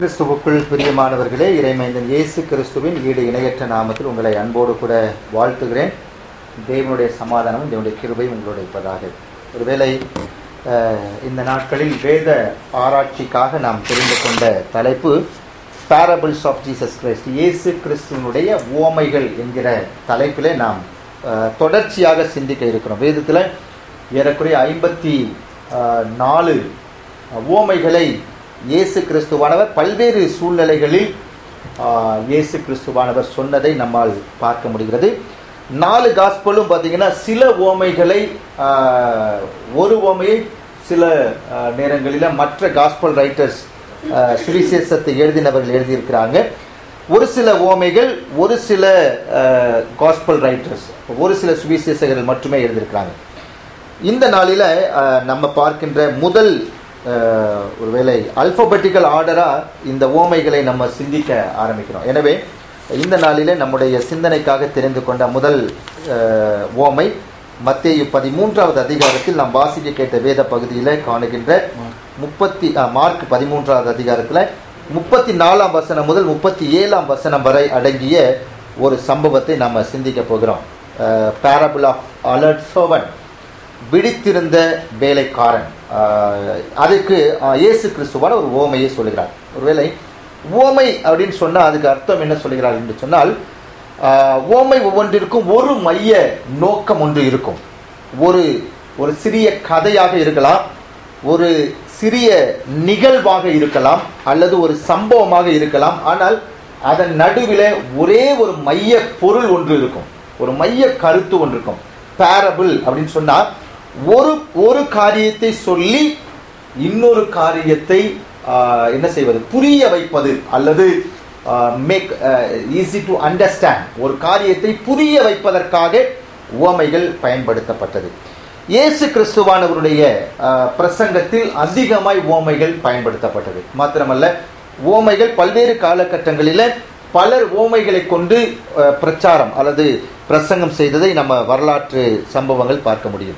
கிறிஸ்துவுக்குள் பிரியமானவர்களே இறைமைந்தன் இயேசு கிறிஸ்துவின் ஈடு இணையற்ற நாமத்தில் உங்களை அன்போடு கூட வாழ்த்துகிறேன் தேவனுடைய சமாதானமும் தேவனுடைய கிருபை உங்களோட இருப்பதாக ஒருவேளை அஹ், இந்த நாட்களில் வேத ஆராய்ச்சிக்காக நாம் தெரிந்து கொண்ட தலைப்பு பேரபிள்ஸ் ஆஃப் ஜீசஸ் கிறிஸ்ட் இயேசு கிறிஸ்துவனுடைய ஓமைகள் என்கிற தலைப்பிலே நாம் அஹ், தொடர்ச்சியாக சிந்திக்க இருக்கிறோம் வேதத்தில் ஏறக்குறைய ஐம்பத்தி நாலு ஓமைகளை இயேசு கிறிஸ்துவானவர் பல்வேறு சூழ்நிலைகளில் ஆஹ், இயேசு கிறிஸ்துவானவர் சொன்னதை நம்மால் பார்க்க முடிகிறது நாலு காஸ்பலும் பார்த்தீங்கன்னா சில ஓமைகளை ஆஹ், ஒரு ஓமையை சில ஆஹ், நேரங்களில் மற்ற காஸ்பல் ரைட்டர்ஸ் சுவிசேஷத்தை எழுதினவர்கள் எழுதியிருக்கிறாங்க ஒரு சில ஓமைகள் ஒரு சில காஸ்பல் ரைட்டர்ஸ் ஒரு சில சுவிசேஷகர்கள் மட்டுமே எழுதியிருக்கிறாங்க இந்த நாளில் அஹ், நம்ம பார்க்கின்ற முதல் அஹ், ஒருவேளை அல்பபெட்டிக்கல் ஆர்டராக இந்த ஓமைகளை நம்ம சிந்திக்க ஆரம்பிக்கிறோம் எனவே இந்த நாளிலே நம்முடைய சிந்தனைக்காக தெரிந்து கொண்ட முதல் அஹ், ஓமை மத்தேயு பதிமூன்றாவது அதிகாரத்தில் நாம் வாசிக்க கேட்ட வேத பகுதியில் காணுகின்ற முப்பத்தி அஹ், மார்க் பதிமூன்றாவது அதிகாரத்தில் முப்பத்தி நாலாம் வசனம் முதல் முப்பத்தி ஏழாம் வசனம் வரை அடங்கிய ஒரு சம்பவத்தை நம்ம சிந்திக்க போகிறோம் பேரபிள் ஆஃப் அலர்ட் சோவன் விழித்திருந்த வேலைக்காரன் ஆஹ், அதுக்கு ஆஹ், இயேசு கிறிஸ்துவான ஒரு ஓமையை சொல்லுகிறார் ஒருவேளை ஓமை அப்படின்னு சொன்னால் அதுக்கு அர்த்தம் என்ன சொல்லுகிறார் என்று சொன்னால் ஆஹ், ஓமை ஒவ்வொன்றிற்கும் ஒரு மைய நோக்கம் ஒன்று இருக்கும் ஒரு ஒரு சிறிய கதையாக இருக்கலாம் ஒரு சிறிய நிகழ்வாக இருக்கலாம் அல்லது ஒரு சம்பவமாக இருக்கலாம் ஆனால் அதன் நடுவில் ஒரே ஒரு மைய பொருள் ஒன்று இருக்கும் ஒரு மைய கருத்து ஒன்று இருக்கும் பேரபிள் அப்படின்னு சொன்னா ஒரு ஒரு காரியத்தை சொல்லி இன்னொரு காரியத்தை ஆஹ், என்ன செய்வது புரிய வைப்பது அல்லது மேக் ஈஸி டு அண்டர்ஸ்டாண்ட் ஒரு காரியத்தை புரிய வைப்பதற்காக உவமைகள் பயன்படுத்தப்பட்டது இயேசு கிறிஸ்துவானவருடைய ஆஹ், பிரசங்கத்தில் அதிகமாய் ஓமைகள் பயன்படுத்தப்பட்டது மாத்திரமல்ல ஓமைகள் பல்வேறு காலகட்டங்களில் பலர் ஓமைகளை கொண்டு ஆஹ், பிரச்சாரம் அல்லது பிரசங்கம் செய்ததை நம்ம வரலாற்று சம்பவங்கள் பார்க்க முடியும்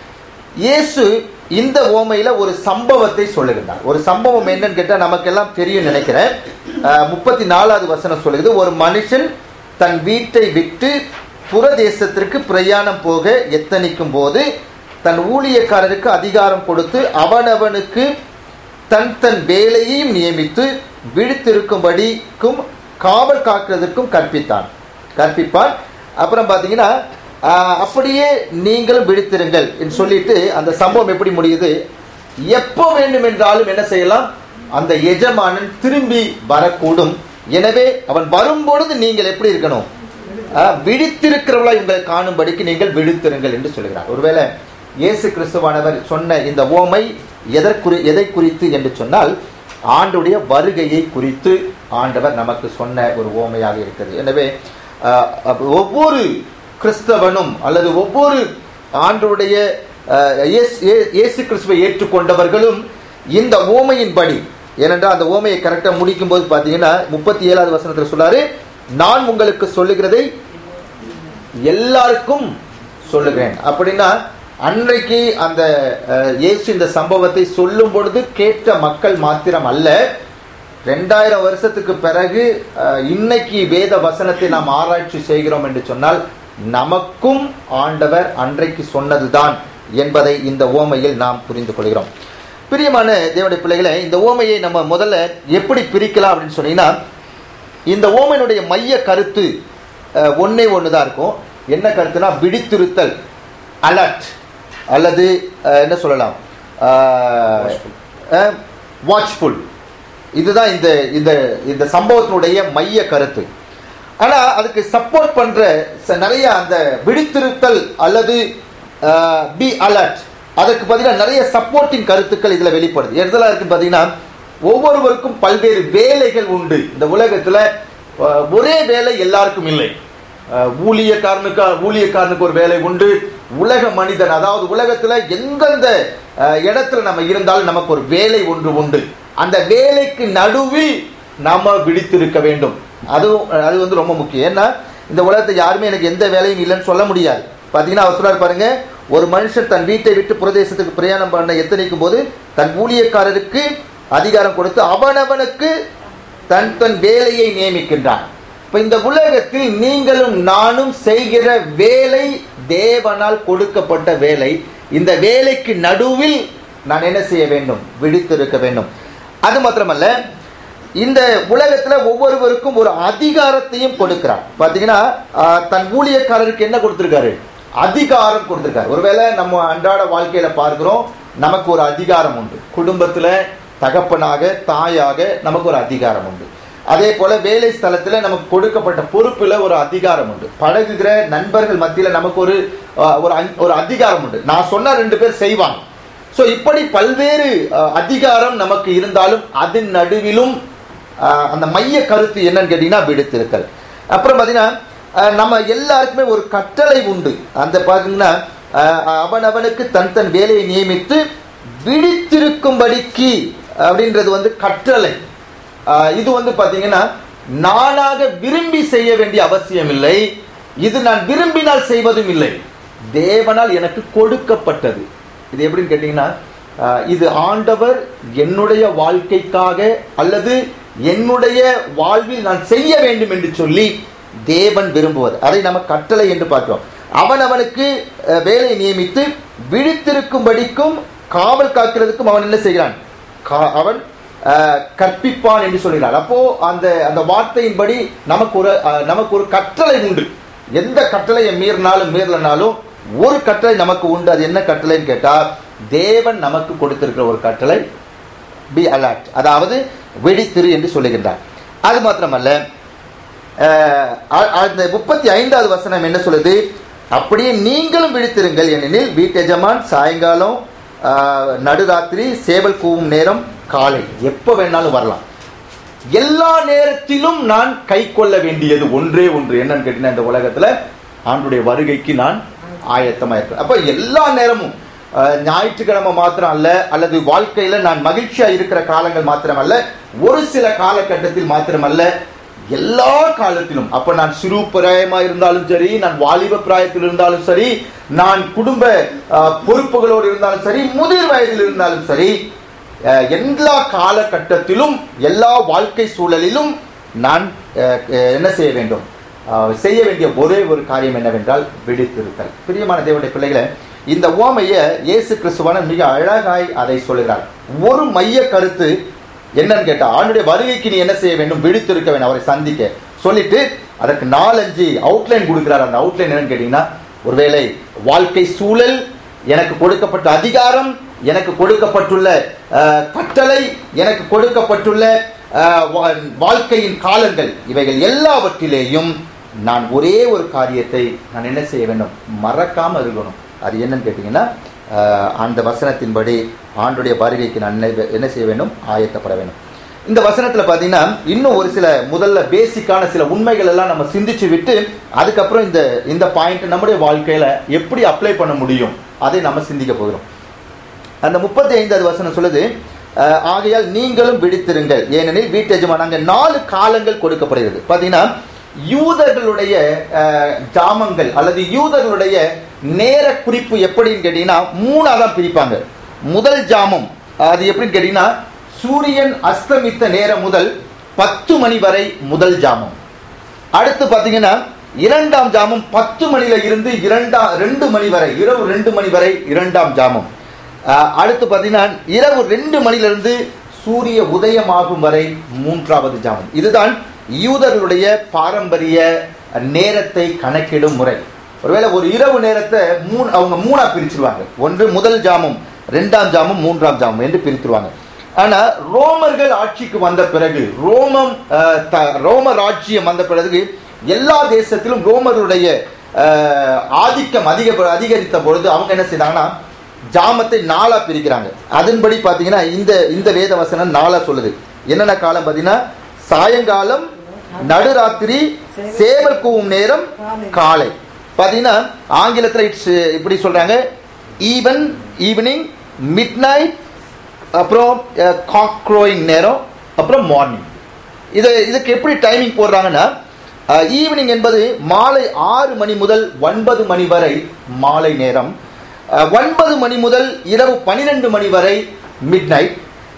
இயேசு இந்த ஓமையில ஒரு சம்பவத்தை சொல்லுகின்றார் ஒரு சம்பவம் என்னன்னு கேட்டா நமக்கெல்லாம் தெரியும் நினைக்கிறேன் ஆஹ், முப்பத்தி நாலாவது வசனம் சொல்லுகிறது ஒரு மனுஷன் தன் வீட்டை விட்டு புறதேசத்திற்கு பிரயாணம் போக எத்தனிக்கும் போது தன் ஊழியக்காரருக்கு அதிகாரம் கொடுத்து அவனவனுக்கு தன் தன் வேலையையும் நியமித்து விழித்திருக்கும்படிக்கும் காவல் காக்கிறதுக்கும் கற்பித்தான் கற்பிப்பான் அப்புறம் பார்த்தீங்கன்னா ஆஹ், அப்படியே நீங்களும் விழித்திருங்கள் என்று சொல்லிட்டு அந்த சம்பவம் எப்படி முடியுது எப்போ வேண்டும் என்றாலும் என்ன செய்யலாம் அந்த எஜமானன் திரும்பி வரக்கூடும் எனவே அவன் வரும்பொழுது நீங்கள் எப்படி இருக்கணும் ஆஹ், விழித்திருக்கிறவளா உங்களை காணும்படிக்கு நீங்கள் விழித்திருங்கள் என்று சொல்கிறார் ஒருவேளை இயேசு கிறிஸ்துவானவர் சொன்ன இந்த ஓமை எதற்குறி எதை குறித்து என்று சொன்னால் ஆண்டுடைய வருகையை குறித்து ஆண்டவர் நமக்கு சொன்ன ஒரு ஓமையாக இருக்கிறது எனவே ஆஹ், அப்ப ஒவ்வொரு கிறிஸ்தவனும் அல்லது ஒவ்வொரு ஆண்டுடைய ஆஹ், இயேசு இயே- இயேசு கிறிஸ்துவை ஏற்றுக்கொண்டவர்களும் இந்த ஓமையின்படி ஏனென்றால் அந்த ஓமையை கரெக்டாக முடிக்கும் போது பார்த்தீங்கன்னா முப்பத்தி ஏழாவது வசனத்தில் சொல்லாரு நான் உங்களுக்கு சொல்லுகிறதை எல்லாருக்கும் சொல்லுகிறேன் அப்படின்னா அன்றைக்கு அந்த அஹ், இயேசு இந்த சம்பவத்தை சொல்லும் பொழுது கேட்ட மக்கள் மாத்திரம் அல்ல ரெண்டாயிரம் வருஷத்துக்கு பிறகு அஹ், இன்னைக்கு வேத வசனத்தை நாம் ஆராய்ச்சி செய்கிறோம் என்று சொன்னால் நமக்கும் ஆண்டவர் அன்றைக்கு சொன்னதுதான் என்பதை இந்த ஓமையில் நாம் புரிந்து கொள்கிறோம் பிரியமான தேவனுடைய பிள்ளைகளை இந்த ஓமையை நம்ம முதல்ல எப்படி பிரிக்கலாம் அப்படின்னு சொன்னீங்கன்னா இந்த ஓமையினுடைய மைய கருத்து அஹ், ஒண்ணே ஒன்று தான் இருக்கும் என்ன கருத்துனா விழித்திருத்தல் அலர்ட் அல்லது அஹ், என்ன சொல்லலாம் வாட்ச்ஃபுல் இதுதான் இந்த இந்த இந்த சம்பவத்தினுடைய மைய கருத்து ஆனா அதுக்கு சப்போர்ட் பண்ற ச- நிறைய அந்த விழித்திருத்தல் அல்லது பி அலர்ட் அதற்கு பதிலாக நிறைய சப்போர்ட்டிங் கருத்துக்கள் இதுல வெளிப்படுது எதெல்லாம் இருக்கு பாத்தீங்கன்னா ஒவ்வொருவருக்கும் பல்வேறு வேலைகள் உண்டு இந்த உலகத்துல அஹ், ஒரே வேலை எல்லாருக்கும் இல்லை அஹ், ஊழியக்காரனுக்கு ஊழியக்காரனுக்கு ஒரு வேலை உண்டு உலக மனிதன் அதாவது உலகத்துல எந்தெந்த அஹ், இடத்துல நம்ம இருந்தாலும் நமக்கு ஒரு வேலை ஒன்று உண்டு அந்த வேலைக்கு நடுவில் நாம விழித்திருக்க வேண்டும் அதுவும் அது வந்து ரொம்ப முக்கியம் ஏன்னா இந்த உலகத்தை யாருமே எனக்கு எந்த வேலையும் இல்லைன்னு சொல்ல முடியாது பார்த்தீங்கன்னா அவர் சொல்றாரு பாருங்க ஒரு மனுஷன் தன் வீட்டை விட்டு பிரதேசத்துக்கு பிரயாணம் பண்ண எத்தனைக்கும் போது தன் ஊழியக்காரருக்கு அதிகாரம் கொடுத்து அவனவனுக்கு தன் தன் வேலையை நியமிக்கின்றான் இப்ப இந்த உலகத்தில் நீங்களும் நானும் செய்கிற வேலை தேவனால் கொடுக்கப்பட்ட வேலை இந்த வேலைக்கு நடுவில் நான் என்ன செய்ய வேண்டும் விழித்திருக்க வேண்டும் அது மாத்திரமல்ல இந்த உலகத்துல ஒவ்வொருவருக்கும் ஒரு அதிகாரத்தையும் கொடுக்கிறார் பாத்தீங்கன்னா ஆஹ், தன் ஊழியக்காரருக்கு என்ன கொடுத்திருக்காரு அதிகாரம் கொடுத்திருக்காரு ஒருவேளை நம்ம அன்றாட வாழ்க்கையில பார்க்கிறோம் நமக்கு ஒரு அதிகாரம் உண்டு குடும்பத்துல தகப்பனாக தாயாக நமக்கு ஒரு அதிகாரம் உண்டு அதே போல வேலை ஸ்தலத்துல நமக்கு கொடுக்கப்பட்ட பொறுப்புல ஒரு அதிகாரம் உண்டு பழகுகிற நண்பர்கள் மத்தியில நமக்கு ஒரு ஆஹ், ஒரு அங்- ஒரு அதிகாரம் உண்டு நான் சொன்னா ரெண்டு பேர் செய்வாங்க சோ இப்படி பல்வேறு அஹ், அதிகாரம் நமக்கு இருந்தாலும் அதன் நடுவிலும் அஹ், அந்த மைய கருத்து என்னன்னு கேட்டீங்கன்னா விடுத்திருத்தல் அப்புறம் பாத்தீங்கன்னா அஹ், நம்ம எல்லாருக்குமே ஒரு கட்டளை உண்டு அந்த பாத்தீங்கன்னா அஹ், அவன் அவனுக்கு தன் தன் வேலையை நியமித்து விழித்திருக்கும்படிக்கு அப்படின்றது வந்து கட்டளை அஹ், இது வந்து பாத்தீங்கன்னா நானாக விரும்பி செய்ய வேண்டிய அவசியம் இல்லை இது நான் விரும்பினால் செய்வதும் இல்லை தேவனால் எனக்கு கொடுக்கப்பட்டது இது எப்படின்னு கேட்டீங்கன்னா ஆஹ், இது ஆண்டவர் என்னுடைய வாழ்க்கைக்காக அல்லது என்னுடைய வாழ்வில் நான் செய்ய வேண்டும் என்று சொல்லி தேவன் விரும்புவது அதை நம்ம கட்டளை என்று பார்க்கிறோம் அவன் அவனுக்கு அஹ், வேலை நியமித்து விழித்திருக்கும்படிக்கும் காவல் காக்கிறதுக்கும் அவன் என்ன செய்கிறான் கா- அவன் அஹ், கற்பிப்பான் என்று சொல்கிறான் அப்போ அந்த அந்த வார்த்தையின்படி நமக்கு ஒரு அஹ், நமக்கு ஒரு கட்டளை உண்டு எந்த கட்டளையை மீறினாலும் மீறலனாலும் ஒரு கட்டளை நமக்கு உண்டு அது என்ன கட்டளைன்னு கேட்டா தேவன் நமக்கு கொடுத்திருக்கிற ஒரு கட்டளை பி அலர்ட் அதாவது வெடித்திரு என்று சொல்லுகின்றார் அது மாத்திரமல்ல அஹ், அ- அந்த முப்பத்தி ஐந்தாவது வசனம் என்ன சொல்லுது அப்படியே நீங்களும் விழித்திருங்கள் ஏனெனில் வீட்டெஜமான் சாயங்காலம் அஹ், நடுராத்திரி சேவல் கூவும் நேரம் காலை எப்போ வேணாலும் வரலாம் எல்லா நேரத்திலும் நான் கை கொள்ள வேண்டியது ஒன்றே ஒன்று என்னன்னு கேட்டீங்கன்னா இந்த உலகத்துல ஆண்டுடைய வருகைக்கு நான் ஆயத்தமா இருக்கேன் அப்ப எல்லா நேரமும் அஹ், ஞாயிற்றுக்கிழமை மாத்திரம் அல்ல அல்லது வாழ்க்கையில நான் மகிழ்ச்சியா இருக்கிற காலங்கள் மாத்திரம் அல்ல ஒரு சில காலகட்டத்தில் மாத்திரமல்ல எல்லா காலத்திலும் அப்ப நான் சிறு பிராயமா இருந்தாலும் சரி நான் வாலிப பிராயத்தில் இருந்தாலும் சரி நான் குடும்ப அஹ், பொறுப்புகளோடு இருந்தாலும் சரி முதிர் வயதில் இருந்தாலும் சரி அஹ், எல்லா காலகட்டத்திலும் எல்லா வாழ்க்கை சூழலிலும் நான் அஹ், அஹ், என்ன செய்ய வேண்டும் அஹ், செய்ய வேண்டிய ஒரே ஒரு காரியம் என்னவென்றால் விழித்திருத்தல் பிரியமான தேவனுடைய பிள்ளைகளை இந்த உவமையை இயேசு கிறிஸ்துவான மிக அழகாய் அதை சொல்கிறார் ஒரு மைய கருத்து என்னன்னு கேட்டா ஆண்டுடைய வருகைக்கு நீ என்ன செய்ய வேண்டும் விழித்திருக்க வேண்டும் அவரை சந்திக்க சொல்லிட்டு அதற்கு நாலஞ்சு அவுட்லைன் கொடுக்கிறார் அந்த அவுட்லைன் என்னன்னு கேட்டீங்கன்னா ஒருவேளை வாழ்க்கை சூழல் எனக்கு கொடுக்கப்பட்ட அதிகாரம் எனக்கு கொடுக்கப்பட்டுள்ள அஹ், கட்டளை எனக்கு கொடுக்கப்பட்டுள்ள அஹ், வா- வாழ்க்கையின் காலங்கள் இவைகள் எல்லாவற்றிலேயும் நான் ஒரே ஒரு காரியத்தை நான் என்ன செய்ய வேண்டும் மறக்காம இருக்கணும் அது என்னன்னு கேட்டீங்கன்னா அஹ், அந்த வசனத்தின்படி ஆண்டுடைய வருகைக்கு நான் என்ன- என்ன செய்ய வேண்டும் ஆயத்தப்பட வேண்டும் இந்த வசனத்துல பாத்தீங்கன்னா இன்னும் ஒரு சில முதல்ல பேசிக்கான சில உண்மைகள் எல்லாம் நம்ம சிந்திச்சு விட்டு அதுக்கப்புறம் இந்த இந்த பாயிண்ட் நம்முடைய வாழ்க்கையில எப்படி அப்ளை பண்ண முடியும் அதை நம்ம சிந்திக்க போகிறோம் அந்த முப்பத்தி ஐந்தாவது வசனம் சொல்லுது அஹ், ஆகையால் நீங்களும் விழித்திருங்கள் ஏனெனில் வீட்டெஜமான் அங்க நாலு காலங்கள் கொடுக்கப்படுகிறது பாத்தீங்கன்னா யூதர்களுடைய அஹ், ஜாமங்கள் அல்லது யூதர்களுடைய நேர குறிப்பு எப்படின்னு கேட்டீங்கன்னா மூணா தான் பிரிப்பாங்க முதல் ஜாமம் அது எப்படின்னு கேட்டீங்கன்னா சூரியன் அஸ்தமித்த நேரம் முதல் பத்து மணி வரை முதல் ஜாமம் அடுத்து பாத்தீங்கன்னா இரண்டாம் ஜாமம் பத்து மணில இருந்து இரண்டாம் ரெண்டு மணி வரை இரவு ரெண்டு மணி வரை இரண்டாம் ஜாமம் அஹ், அடுத்து பாத்தீங்கன்னா இரவு ரெண்டு மணில இருந்து சூரிய உதயமாகும் வரை மூன்றாவது ஜாமம் இதுதான் யூதர்களுடைய பாரம்பரிய நேரத்தை கணக்கிடும் முறை ஒருவேளை ஒரு இரவு நேரத்தை மூணு அவங்க மூணா பிரிச்சிருவாங்க ஒன்று முதல் ஜாமம் ரெண்டாம் ஜாமம் மூன்றாம் ஜாமம் என்று பிரித்துருவாங்க ஆனா ரோமர்கள் ஆட்சிக்கு வந்த பிறகு ரோமம் அஹ், த- ரோம ராஜ்யம் வந்த பிறகு எல்லா தேசத்திலும் ரோமருடைய அஹ், ஆதிக்கம் அதிக அதிகரித்த பொழுது அவங்க என்ன செய்தாங்கன்னா ஜாமத்தை நாளா பிரிக்கிறாங்க அதன்படி பாத்தீங்கன்னா இந்த இந்த வேத வசனம் நாளா சொல்லுது என்னென்ன காலம் பாத்தீங்கன்னா சாயங்காலம் நடுராத்திரி சேவல் கூவும் நேரம் காலை பாத்தீங்கன்னா ஆங்கிலத்துல இட்ஸ் இப்படி சொல்றாங்க ஈவன் ஈவினிங் மிட் நைட் அப்புறம் காக் க்ரோயிங் நேரம் அப்புறம் மார்னிங் இது இதுக்கு எப்படி டைமிங் போடுறாங்கன்னா ஈவினிங் என்பது மாலை ஆறு மணி முதல் ஒன்பது மணி வரை மாலை நேரம் அஹ், ஒன்பது மணி முதல் இரவு பன்னிரெண்டு மணி வரை மிட் நைட்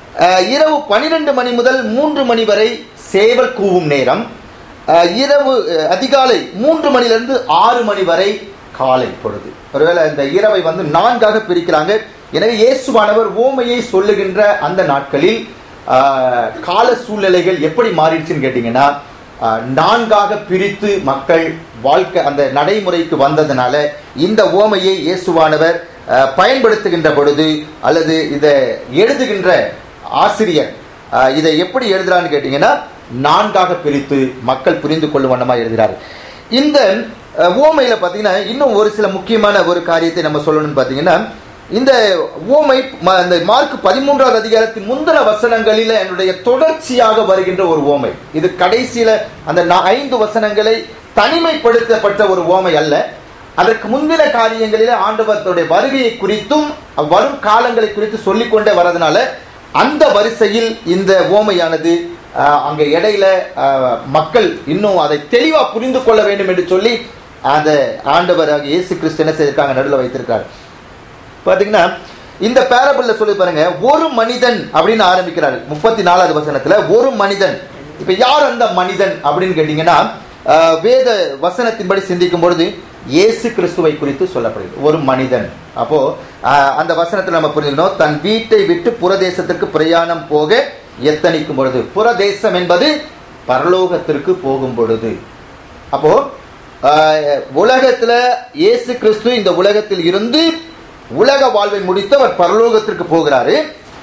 அஹ், இரவு பனிரெண்டு மணி முதல் மூன்று மணி வரை சேவல் கூவும் நேரம் அஹ், இரவு அஹ், அதிகாலை மூன்று மணிலிருந்து ஆறு மணி வரை காலை பொழுது ஒருவேளை இந்த இரவை வந்து நான்காக பிரிக்கிறாங்க எனவே இயேசுவானவர் ஓமையை சொல்லுகின்ற அந்த நாட்களில் ஆஹ், கால சூழ்நிலைகள் எப்படி மாறிடுச்சுன்னு கேட்டிங்கன்னா ஆஹ், நான்காக பிரித்து மக்கள் வாழ்க்கை அந்த நடைமுறைக்கு வந்ததுனால இந்த ஓமையை இயேசுவானவர் ஆஹ், பயன்படுத்துகின்ற பொழுது அல்லது இதை எழுதுகின்ற ஆசிரியர் ஆஹ், இதை எப்படி எழுதுறான்னு கேட்டிங்கன்னா நான்காக பிரித்து மக்கள் புரிந்து கொள்ளும் வண்ணமா எழுதுகிறார் இந்த அஹ், ஓமையில பார்த்தீங்கன்னா இன்னும் ஒரு சில முக்கியமான ஒரு காரியத்தை நம்ம சொல்லணும்னு பார்த்தீங்கன்னா இந்த ஓமை ம- இந்த மார்க் பதிமூன்றாவது அதிகாரத்தின் முந்தின வசனங்களில என்னுடைய தொடர்ச்சியாக வருகின்ற ஒரு ஓமை இது கடைசியில அந்த நா- ஐந்து வசனங்களை தனிமைப்படுத்தப்பட்ட ஒரு ஓமை அல்ல அதற்கு முந்தின காரியங்களில ஆண்டவருடைய வருகையை குறித்தும் வரும் காலங்களை குறித்து சொல்லிக்கொண்டே வரதுனால அந்த வரிசையில் இந்த ஓமையானது ஆஹ், அங்க இடையில ஆஹ், மக்கள் இன்னும் அதை தெளிவா புரிந்து கொள்ள வேண்டும் என்று சொல்லி அந்த ஆண்டவராக இயேசு கிறிஸ்து என்ன செய்திருக்காங்க நடுவில் வைத்திருக்காரு பாத்தீங்கன்னா இந்த பேரபிள்ல சொல்லி பாருங்க ஒரு மனிதன் அப்படின்னு ஆரம்பிக்கிறாரு முப்பத்தி நாலாவது வசனத்துல ஒரு மனிதன் இப்ப யார் அந்த மனிதன் அப்படின்னு கேட்டீங்கன்னா ஆஹ், வேத வசனத்தின்படி சிந்திக்கும் பொழுது இயேசு கிறிஸ்துவை குறித்து சொல்லப்படுகிறது ஒரு மனிதன் அப்போ ஆஹ், அந்த வசனத்துல நம்ம புரிஞ்சுக்கணும் தன் வீட்டை விட்டு புறதேசத்திற்கு பிரயாணம் போக எத்தனிக்கும் பொழுது புறதேசம் என்பது பரலோகத்திற்கு போகும் பொழுது அப்போ ஆஹ், உலகத்துல இயேசு கிறிஸ்து இந்த உலகத்தில் இருந்து உலக வாழ்வை முடித்து அவர் பரலோகத்திற்கு போகிறாரு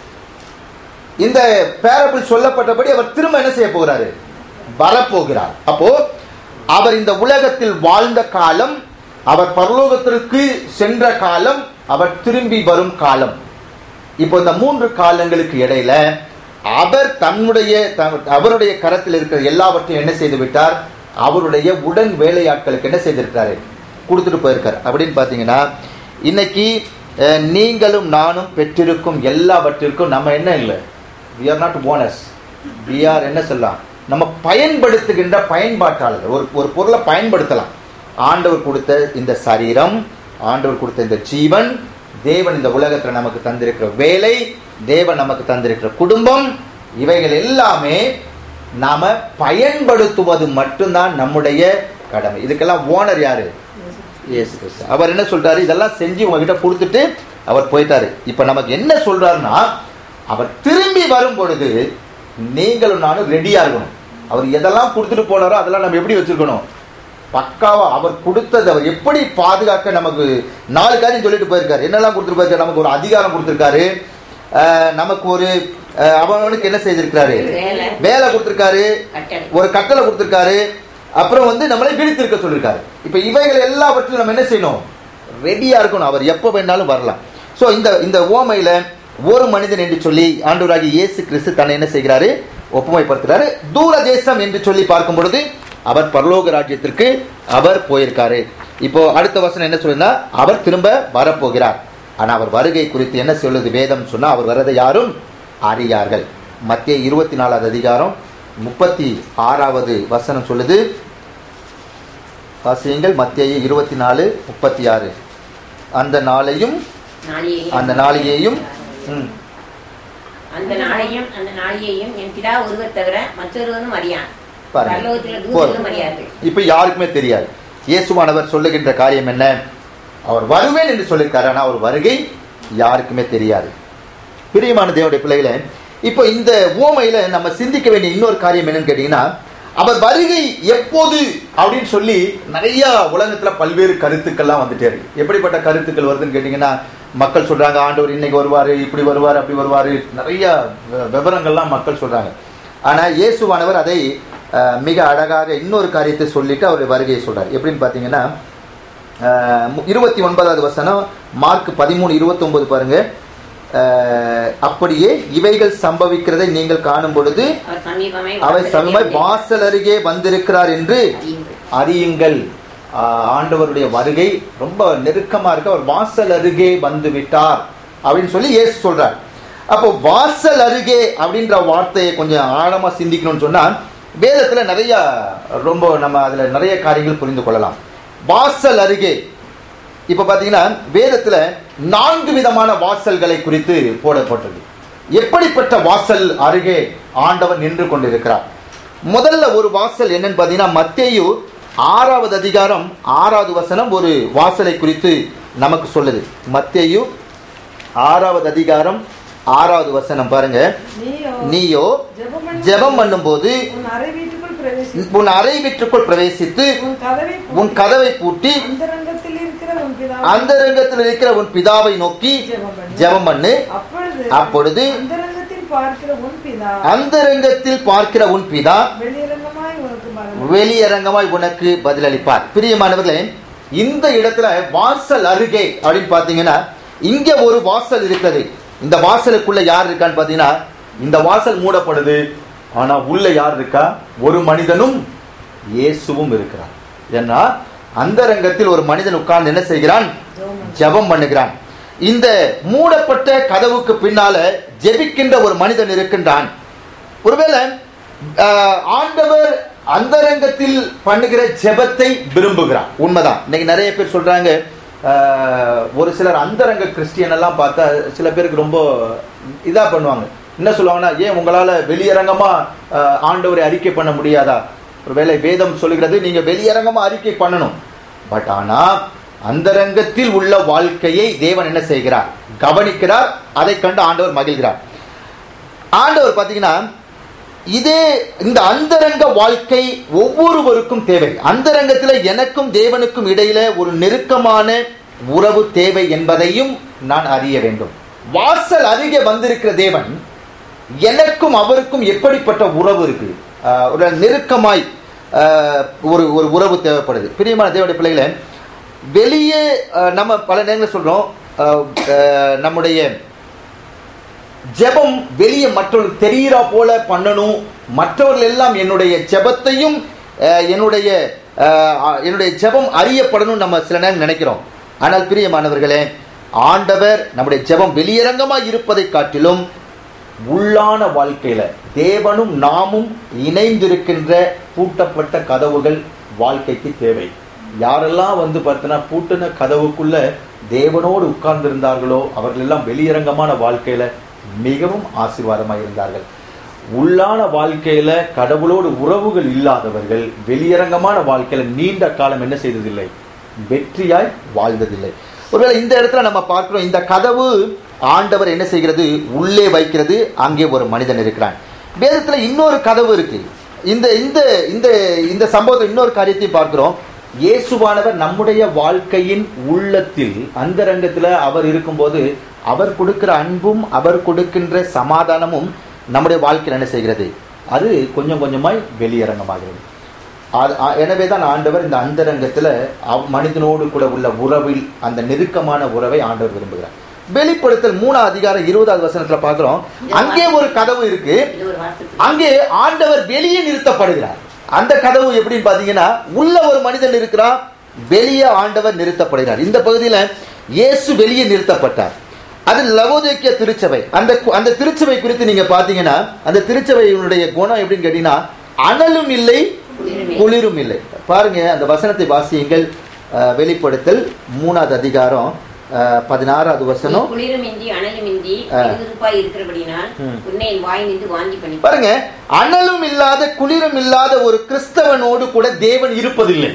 இந்த பேரபிள் சொல்லப்பட்டபடி அவர் திரும்ப என்ன செய்ய போகிறாரு வரப்போகிறார் அப்போ அவர் இந்த உலகத்தில் வாழ்ந்த காலம் அவர் பரலோகத்திற்கு சென்ற காலம் அவர் திரும்பி வரும் காலம் இப்போ இந்த மூன்று காலங்களுக்கு இடையில அவர் தன்னுடைய த- அவருடைய கரத்தில் இருக்கிற எல்லாவற்றையும் என்ன செய்து விட்டார் அவருடைய உடன் வேலையாட்களுக்கு என்ன செய்திருக்காரு கொடுத்துட்டு போயிருக்கார் அப்படின்னு பார்த்தீங்கன்னா இன்னைக்கு அஹ், நீங்களும் நானும் பெற்றிருக்கும் எல்லாவற்றிற்கும் நம்ம என்ன இல்லை we are not owners we are என்ன சொல்லலாம் நம்ம பயன்படுத்துகின்ற பயன்பாட்டாளர்கள் ஒரு ஒரு பொருளை பயன்படுத்தலாம் ஆண்டவர் கொடுத்த இந்த சரீரம் ஆண்டவர் கொடுத்த இந்த ஜீவன் தேவன் இந்த உலகத்துல நமக்கு தந்திருக்கிற வேலை தேவன் நமக்கு தந்திருக்கிற குடும்பம் இவைகள் எல்லாமே நாம பயன்படுத்துவது மட்டும்தான் நம்முடைய கடமை இதுக்கெல்லாம் ஓனர் யாரு இயேசு கிறிஸ்து அவர் என்ன சொல்றாரு இதெல்லாம் செஞ்சு உங்ககிட்ட கொடுத்துட்டு அவர் போயிட்டாரு இப்ப நமக்கு என்ன சொல்றாருன்னா அவர் திரும்பி வரும் பொழுது நீங்களும் நானும் ரெடியா இருக்கணும் அவர் எதெல்லாம் கொடுத்துட்டு போனாரோ அதெல்லாம் நம்ம எப்படி வச்சிருக்கணும் பக்காவா அவர் கொடுத்தது அவர் எப்படி பாதுகாக்க நமக்கு நாலு காரியம் சொல்லிட்டு போயிருக்காரு என்னெல்லாம் கொடுத்துட்டு போயிருக்காரு நமக்கு ஒரு அதிகாரம் கொடுத்திருக்காரு அஹ், நமக்கு ஒரு அஹ், அவனுக்கு என்ன செய்திருக்கிறாரு வேலை. வேலை கொடுத்திருக்காரு கட்டளை. ஒரு கட்டளை கொடுத்திருக்காரு அப்புறம் வந்து நம்மளை விழித்திருக்க சொல்லியிருக்காரு இப்ப இவைகள் எல்லாவற்றிலும் நம்ம என்ன செய்யணும் ரெடியா இருக்கணும் அவர் எப்போ வேணாலும் வரலாம் சோ இந்த இந்த ஓமையில ஒரு மனிதன் என்று சொல்லி ஆண்டவராகிய இயேசு கிறிஸ்து தன்னை என்ன செய்கிறாரு ஒப்புமைப்படுத்துறாரு தூர தேசம் என்று சொல்லி பார்க்கும் பொழுது அவர் பரலோக ராஜ்யத்திற்கு அவர் போயிருக்காரு இப்போ அடுத்த வசனம் என்ன சொல்லுன்னா அவர் திரும்ப வரப்போகிறார் ஆனா அவர் வருகை குறித்து என்ன சொல்லுது வேதம் சொன்னா அவர் வரதை யாரும் அறியார்கள் மத்திய இருபத்தி நாலாவது அதிகாரம் முப்பத்தி ஆறாவது வசனம் சொல்லுது வாசியுங்கள் மத்திய இருபத்தி நாலு முப்பத்தி ஆறு அந்த நாளையும் நாளிகையும் அந்த நாளிகையும் ம், அந்த நாளையும் அந்த நாளிகையும் என் பிதா ஒருவர் தவிர மற்றொருவனும் அறியான் பாருங்க. பரலோகத்தில் போதும். தூதர்களும் அறியாது இப்ப யாருக்குமே தெரியாது இயேசுவானவர் சொல்லுகின்ற காரியம் என்ன அவர் வருவேன் என்று சொல்லியிருக்காரு ஆனா அவர் வருகை யாருக்குமே தெரியாது பிரியமான தேவனுடைய பிள்ளைகளே இப்போ இந்த ஓமையில நம்ம சிந்திக்க வேண்டிய இன்னொரு காரியம் என்னன்னு கேட்டீங்கன்னா அவர் வருகை எப்போது அப்படின்னு சொல்லி நிறைய உலகத்துல பல்வேறு கருத்துக்கள்லாம் வந்துட்டே இருக்கு எப்படிப்பட்ட கருத்துக்கள் வருதுன்னு கேட்டீங்கன்னா மக்கள் சொல்றாங்க ஆண்டவர் இன்னைக்கு வருவாரு இப்படி வருவாரு அப்படி வருவாரு நிறைய வி- விவரங்கள்லாம் மக்கள் சொல்றாங்க ஆனா இயேசுவானவர் அதை அஹ், மிக அழகாக இன்னொரு காரியத்தை சொல்லிட்டு அவர் வருகையை சொல்றார் எப்படின்னு பாத்தீங்கன்னா அஹ், மு- இருபத்தி ஒன்பதாவது வசனம் மார்க் பதிமூணு இருபத்தி ஒன்பது பாருங்க அஹ், அப்படியே இவைகள் சம்பவிக்கிறதை நீங்கள் காணும் பொழுது அவர் சமீபமாய் அவை வாசலிலே சமீபமாய் வந்து வாசல் அருகே வந்திருக்கிறார் என்று அறியுங்கள். அறியுங்கள் ஆஹ், ஆண்டவருடைய வருகை ரொம்ப நெருக்கமா இருக்கு அவர் வாசல் அருகே வந்து விட்டார் அப்படின்னு சொல்லி இயேசு சொல்றார் அப்போ வாசல் அருகே அப்படின்ற வார்த்தையை கொஞ்சம் ஆழமா சிந்திக்கணும்னு சொன்னா வேதத்துல நிறைய ரொம்ப நம்ம அதுல நிறைய காரியங்கள் புரிந்து கொள்ளலாம் வாசல் அருகே இப்ப பாத்தீங்கன்னா வேதத்துல நான்கு விதமான வாசல்களை குறித்து போடப்பட்டது எப்படிப்பட்ட வாசல் அருகே ஆண்டவர் நின்று கொண்டிருக்கிறார் முதல்ல ஒரு வாசல் என்னன்னு பார்த்தீங்கன்னா மத்தேயு ஆறாவது அதிகாரம் ஆறாவது வசனம் ஒரு வாசலை குறித்து நமக்கு சொல்லுது மத்தேயு ஆறாவது அதிகாரம் ஆறாவது வசனம் பாருங்க நீயோ நீயோ ஜெபம் பண்ணும் ஜெபம் பண்ணும்போது உன் அறை வீட்டுக்குள் பிரவேசி உன் அறை வீட்டுக்குள் பிரவேசித்து உன் கதவை உன் கதவை பூட்டி அந்தரங்கத்தில் இருக்கிற உன் பிதா அந்தரங்கத்தில் இருக்கிற உன் பிதாவை நோக்கி ஜெபம் பண்ணு ஜெபம் பண்ணு அப்பொழுது அப்பொழுது அந்தரங்கத்தில் பார்க்கிற உன் பிதா அந்தரங்கத்தில் பார்க்கிற உன் பிதா வெளியரங்கமாய் உனக்கு பலன் வெளியரங்கமாய் உனக்கு பதிலளிப்பார் பிரியமானவர்களே இந்த இடத்துல வாசல் அருகே அப்படின்னு பாத்தீங்கன்னா இங்க ஒரு வாசல் இருக்கிறது இந்த வாசலுக்குள்ள யார் இருக்கான்னு பாத்தீங்கன்னா இந்த வாசல் மூடப்படுது ஆனா உள்ள யார் இருக்கா ஒரு மனிதனும் இயேசுவும் இருக்கிறார் ஏன்னா அந்தரங்கத்தில் ஒரு மனிதன் உட்கார்ந்து என்ன செய்கிறான் ஜெபம் பண்ணு. ஜெபம் பண்ணுகிறான் இந்த மூடப்பட்ட கதவுக்கு பின்னால ஜெபிக்கின்ற ஒரு மனிதன் இருக்கின்றான் ஒருவேளை ஆஹ், ஆண்டவர் அந்தரங்கத்தில் பண்ணுகிற ஜெபத்தை விரும்புகிறார் உண்மைதான் இன்னைக்கு நிறைய பேர் சொல்றாங்க ஆஹ், ஒரு சிலர் அந்தரங்க கிறிஸ்டியன் எல்லாம் பார்த்தா சில பேருக்கு ரொம்ப இதா பண்ணுவாங்க என்ன சொல்லுவாங்கன்னா ஏன் உங்களால வெளியரங்கமா ஆஹ், ஆண்டவரை அறிக்கை பண்ண முடியாதா ஒருவேளை வேதம் சொல்லுகிறது நீங்க வெளியரங்கமா அறிக்கை பண்ணணும் பட் ஆனா அந்தரங்கத்தில் உள்ள வாழ்க்கையை தேவன் என்ன செய்கிறார் கவனிக்கிறார் அதை கண்டு ஆண்டவர் மகிழ்கிறார் ஆண்டவர் பாத்தீங்கன்னா இதே இந்த அந்தரங்க வாழ்க்கை ஒவ்வொருவருக்கும் தேவை அந்தரங்கத்துல எனக்கும் தேவனுக்கும் இடையில ஒரு நெருக்கமான உறவு தேவை என்பதையும் நான் அறிய வேண்டும் வாசல் அருகே வந்திருக்கிற தேவன் எனக்கும் அவருக்கும் எப்படிப்பட்ட உறவு இருக்கு ஆஹ் ஒரு நெருக்கமாய் ஆஹ் ஒரு ஒரு உறவு தேவைப்படுது பிரியமான தேவனுடைய பிள்ளைகளை வெளியே ஆஹ் நம்ம பல நேரங்களில் சொல்றோம் ஆஹ் ஆஹ் நம்முடைய ஜெபம் வெளியே மற்றவர்களுக்கு தெரிகிறா போல பண்ணணும் மற்றவர்கள் எல்லாம் என்னுடைய ஜெபத்தையும் அஹ், என்னுடைய அஹ், என்னுடைய ஜெபம் அறியப்படணும் நம்ம சில நேரம் நினைக்கிறோம் ஆனால் பிரியமானவர்களே ஆண்டவர் நம்முடைய ஜெபம் வெளியரங்கமாய் இருப்பதை காட்டிலும் உள்ளான வாழ்க்கையில தேவனும் நாமும் இணைந்திருக்கின்ற பூட்டப்பட்ட கதவுகள் வாழ்க்கைக்கு தேவை யாரெல்லாம் வந்து பார்த்தீங்கன்னா பூட்டின கதவுக்குள்ள தேவனோடு உட்கார்ந்திருந்தார்களோ அவர்கள் எல்லாம் வெளியரங்கமான வாழ்க்கையில மிகவும் ஆசீர்வாதமாக இருந்தார்கள் உள்ளான வாழ்க்கையில கடவுளோடு உறவுகள் இல்லாதவர்கள் வெளியரங்கமான வாழ்க்கையில நீண்ட காலம் என்ன செய்ததில்லை வெற்றியாய் வாழ்ந்ததில்லை ஒருவேளை இந்த இடத்துல நம்ம பார்க்கிறோம் இந்த கதவு ஆண்டவர் என்ன செய்கிறது உள்ளே வைக்கிறது அங்கே ஒரு மனிதன் இருக்கிறான் வேதத்துல இன்னொரு கதவு இருக்கு இந்த இந்த இந்த இந்த சம்பவத்தை இன்னொரு காரியத்தையும் பார்க்கிறோம் இயேசுவானவர் நம்முடைய வாழ்க்கையின் உள்ளத்தில் அந்தரங்கத்துல அவர் இருக்கும்போது அவர் கொடுக்கிற அன்பும் அவர் கொடுக்கின்ற சமாதானமும் நம்முடைய வாழ்க்கையில் என்ன செய்கிறது அது கொஞ்சம் கொஞ்சமாய் வெளியரங்கமாகிறது அது ஆ- எனவே தான் ஆண்டவர் இந்த அந்தரங்கத்துல அவ்- மனிதனோடு கூட உள்ள உறவில் அந்த நெருக்கமான உறவை ஆண்டவர் விரும்புகிறார் வெளிப்படுத்தல் மூணாம் அதிகாரம் இருபதாவது வசனத்துல பார்க்கிறோம் அங்கே ஒரு கதவு இருக்கு இது ஒரு வாசல் அங்கே ஆண்டவர் வெளியே நிறுத்தப்படுகிறார் அந்த கதவு எப்படின்னு பாத்தீங்கன்னா உள்ள ஒரு மனிதன் இருக்கிறான் வெளியே ஆண்டவர் நிறுத்தப்படுகிறார் இந்த பகுதியில இயேசு வெளியே நிறுத்தப்பட்டார் அது லவோதேக்கிய திருச்சபை அந்த கு- அந்த திருச்சபை குறித்து நீங்க பாத்தீங்கன்னா அந்த திருச்சபையினுடைய குணம் எப்படின்னு கேட்டீங்கன்னா அனலும் இல்லை குளிரும் இல்லை பாருங்க அந்த வசனத்தை வாசியுங்கள் அஹ், வெளிப்படுத்தல் மூணாவது அதிகாரம் அஹ், பதினாறாவது வசனம் குளிருமின்றி அனலுமின்றி ஆ. விறுவிறுப்பாய் இருக்கிறபடினால் ம். உன்னை என் வாய் நின்று வாங்கி பண்ணி பாருங்க அனலும் இல்லாத குளிரும் இல்லாத ஒரு கிறிஸ்தவனோடு கூட தேவன் இருப்பதில்லை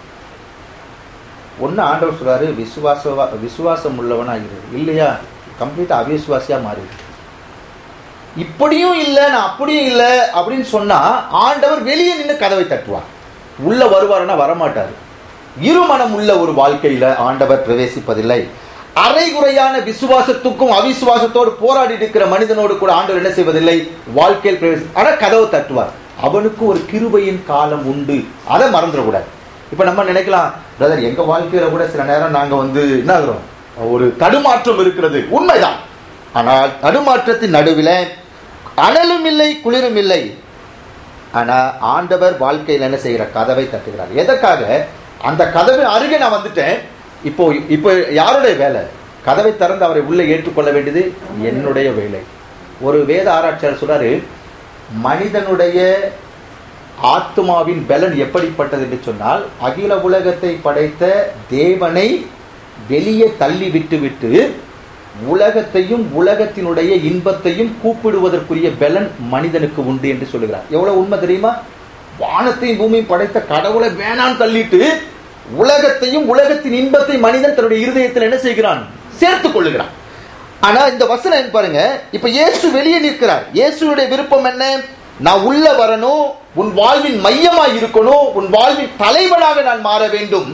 ஒன்னு ஆண்டவர் சொல்றாரு விசுவாச விசுவாசம் உள்ளவனா இரு இல்லையா கம்ப்ளீட்டா அவிசுவாசியா மாறி இப்படியும் இல்ல நான் அப்படியும் இல்ல அப்படின்னு சொன்னா ஆண்டவர் வெளியே நின்று கதவை தட்டுவார் உள்ள வருவாருன்னா வரமாட்டாரு இருமனம் உள்ள ஒரு வாழ்க்கையில ஆண்டவர் பிரவேசிப்பதில்லை அரைகுறையான விசுவாசத்துக்கும் அவிசுவாசத்தோடு போராடி இருக்கிற மனிதனோடு கூட ஆண்டவர் என்ன செய்வதில்லை வாழ்க்கையில் பிரவேசி ஆனா கதவை தட்டுவார் அவனுக்கு ஒரு கிருபையின் காலம் உண்டு அதை மறந்துடக்கூடாது இப்ப நம்ம நினைக்கலாம் பிரதர் எங்க வாழ்க்கையில கூட சில நேரம் நாங்க வந்து என்ன ஆகுறோம் ஒரு தடுமாற்றம் இருக்கிறது உண்மைதான் ஆனால் தடுமாற்றத்தின் நடுவில் அனலும் இல்லை குளிரும் இல்லை ஆனா ஆண்டவர் வாழ்க்கையில் என்ன செய்கிற கதவை தட்டுகிறார் எதற்காக அந்த கதவை அருகே நான் வந்துட்டேன் இப்போ இப்போ யாருடைய வேலை கதவை திறந்து அவரை உள்ளே ஏற்றுக்கொள்ள வேண்டியது என்னுடைய வேலை ஒரு வேத ஆராய்ச்சியாளர் சொல்றாரு மனிதனுடைய ஆத்மாவின் பலன் எப்படிப்பட்டது என்று சொன்னால் அகில உலகத்தை படைத்த தேவனை வெளியே தள்ளி விட்டு விட்டு உலகத்தையும் உலகத்தினுடைய இன்பத்தையும் கூப்பிடுவதற்குரிய பலன் மனிதனுக்கு உண்டு என்று சொல்லுகிறார் எவ்வளவு உண்மை தெரியுமா வானத்தையும் பூமியும் படைத்த கடவுளை வேணான்னு தள்ளிட்டு உலகத்தையும் உலகத்தின் இன்பத்தை மனிதன் தன்னுடைய இருதயத்தில் என்ன செய்கிறான் சேர்த்துக் கொள்ளுகிறான் ஆனா இந்த வசனம் என்ன பாருங்க இப்ப இயேசு வெளியே நிற்கிறார் இயேசுடைய விருப்பம் என்ன நான் உள்ள வரணும் உன் வாழ்வின் மையமா இருக்கணும் உன் வாழ்வின் தலைவனாக நான் மாற வேண்டும்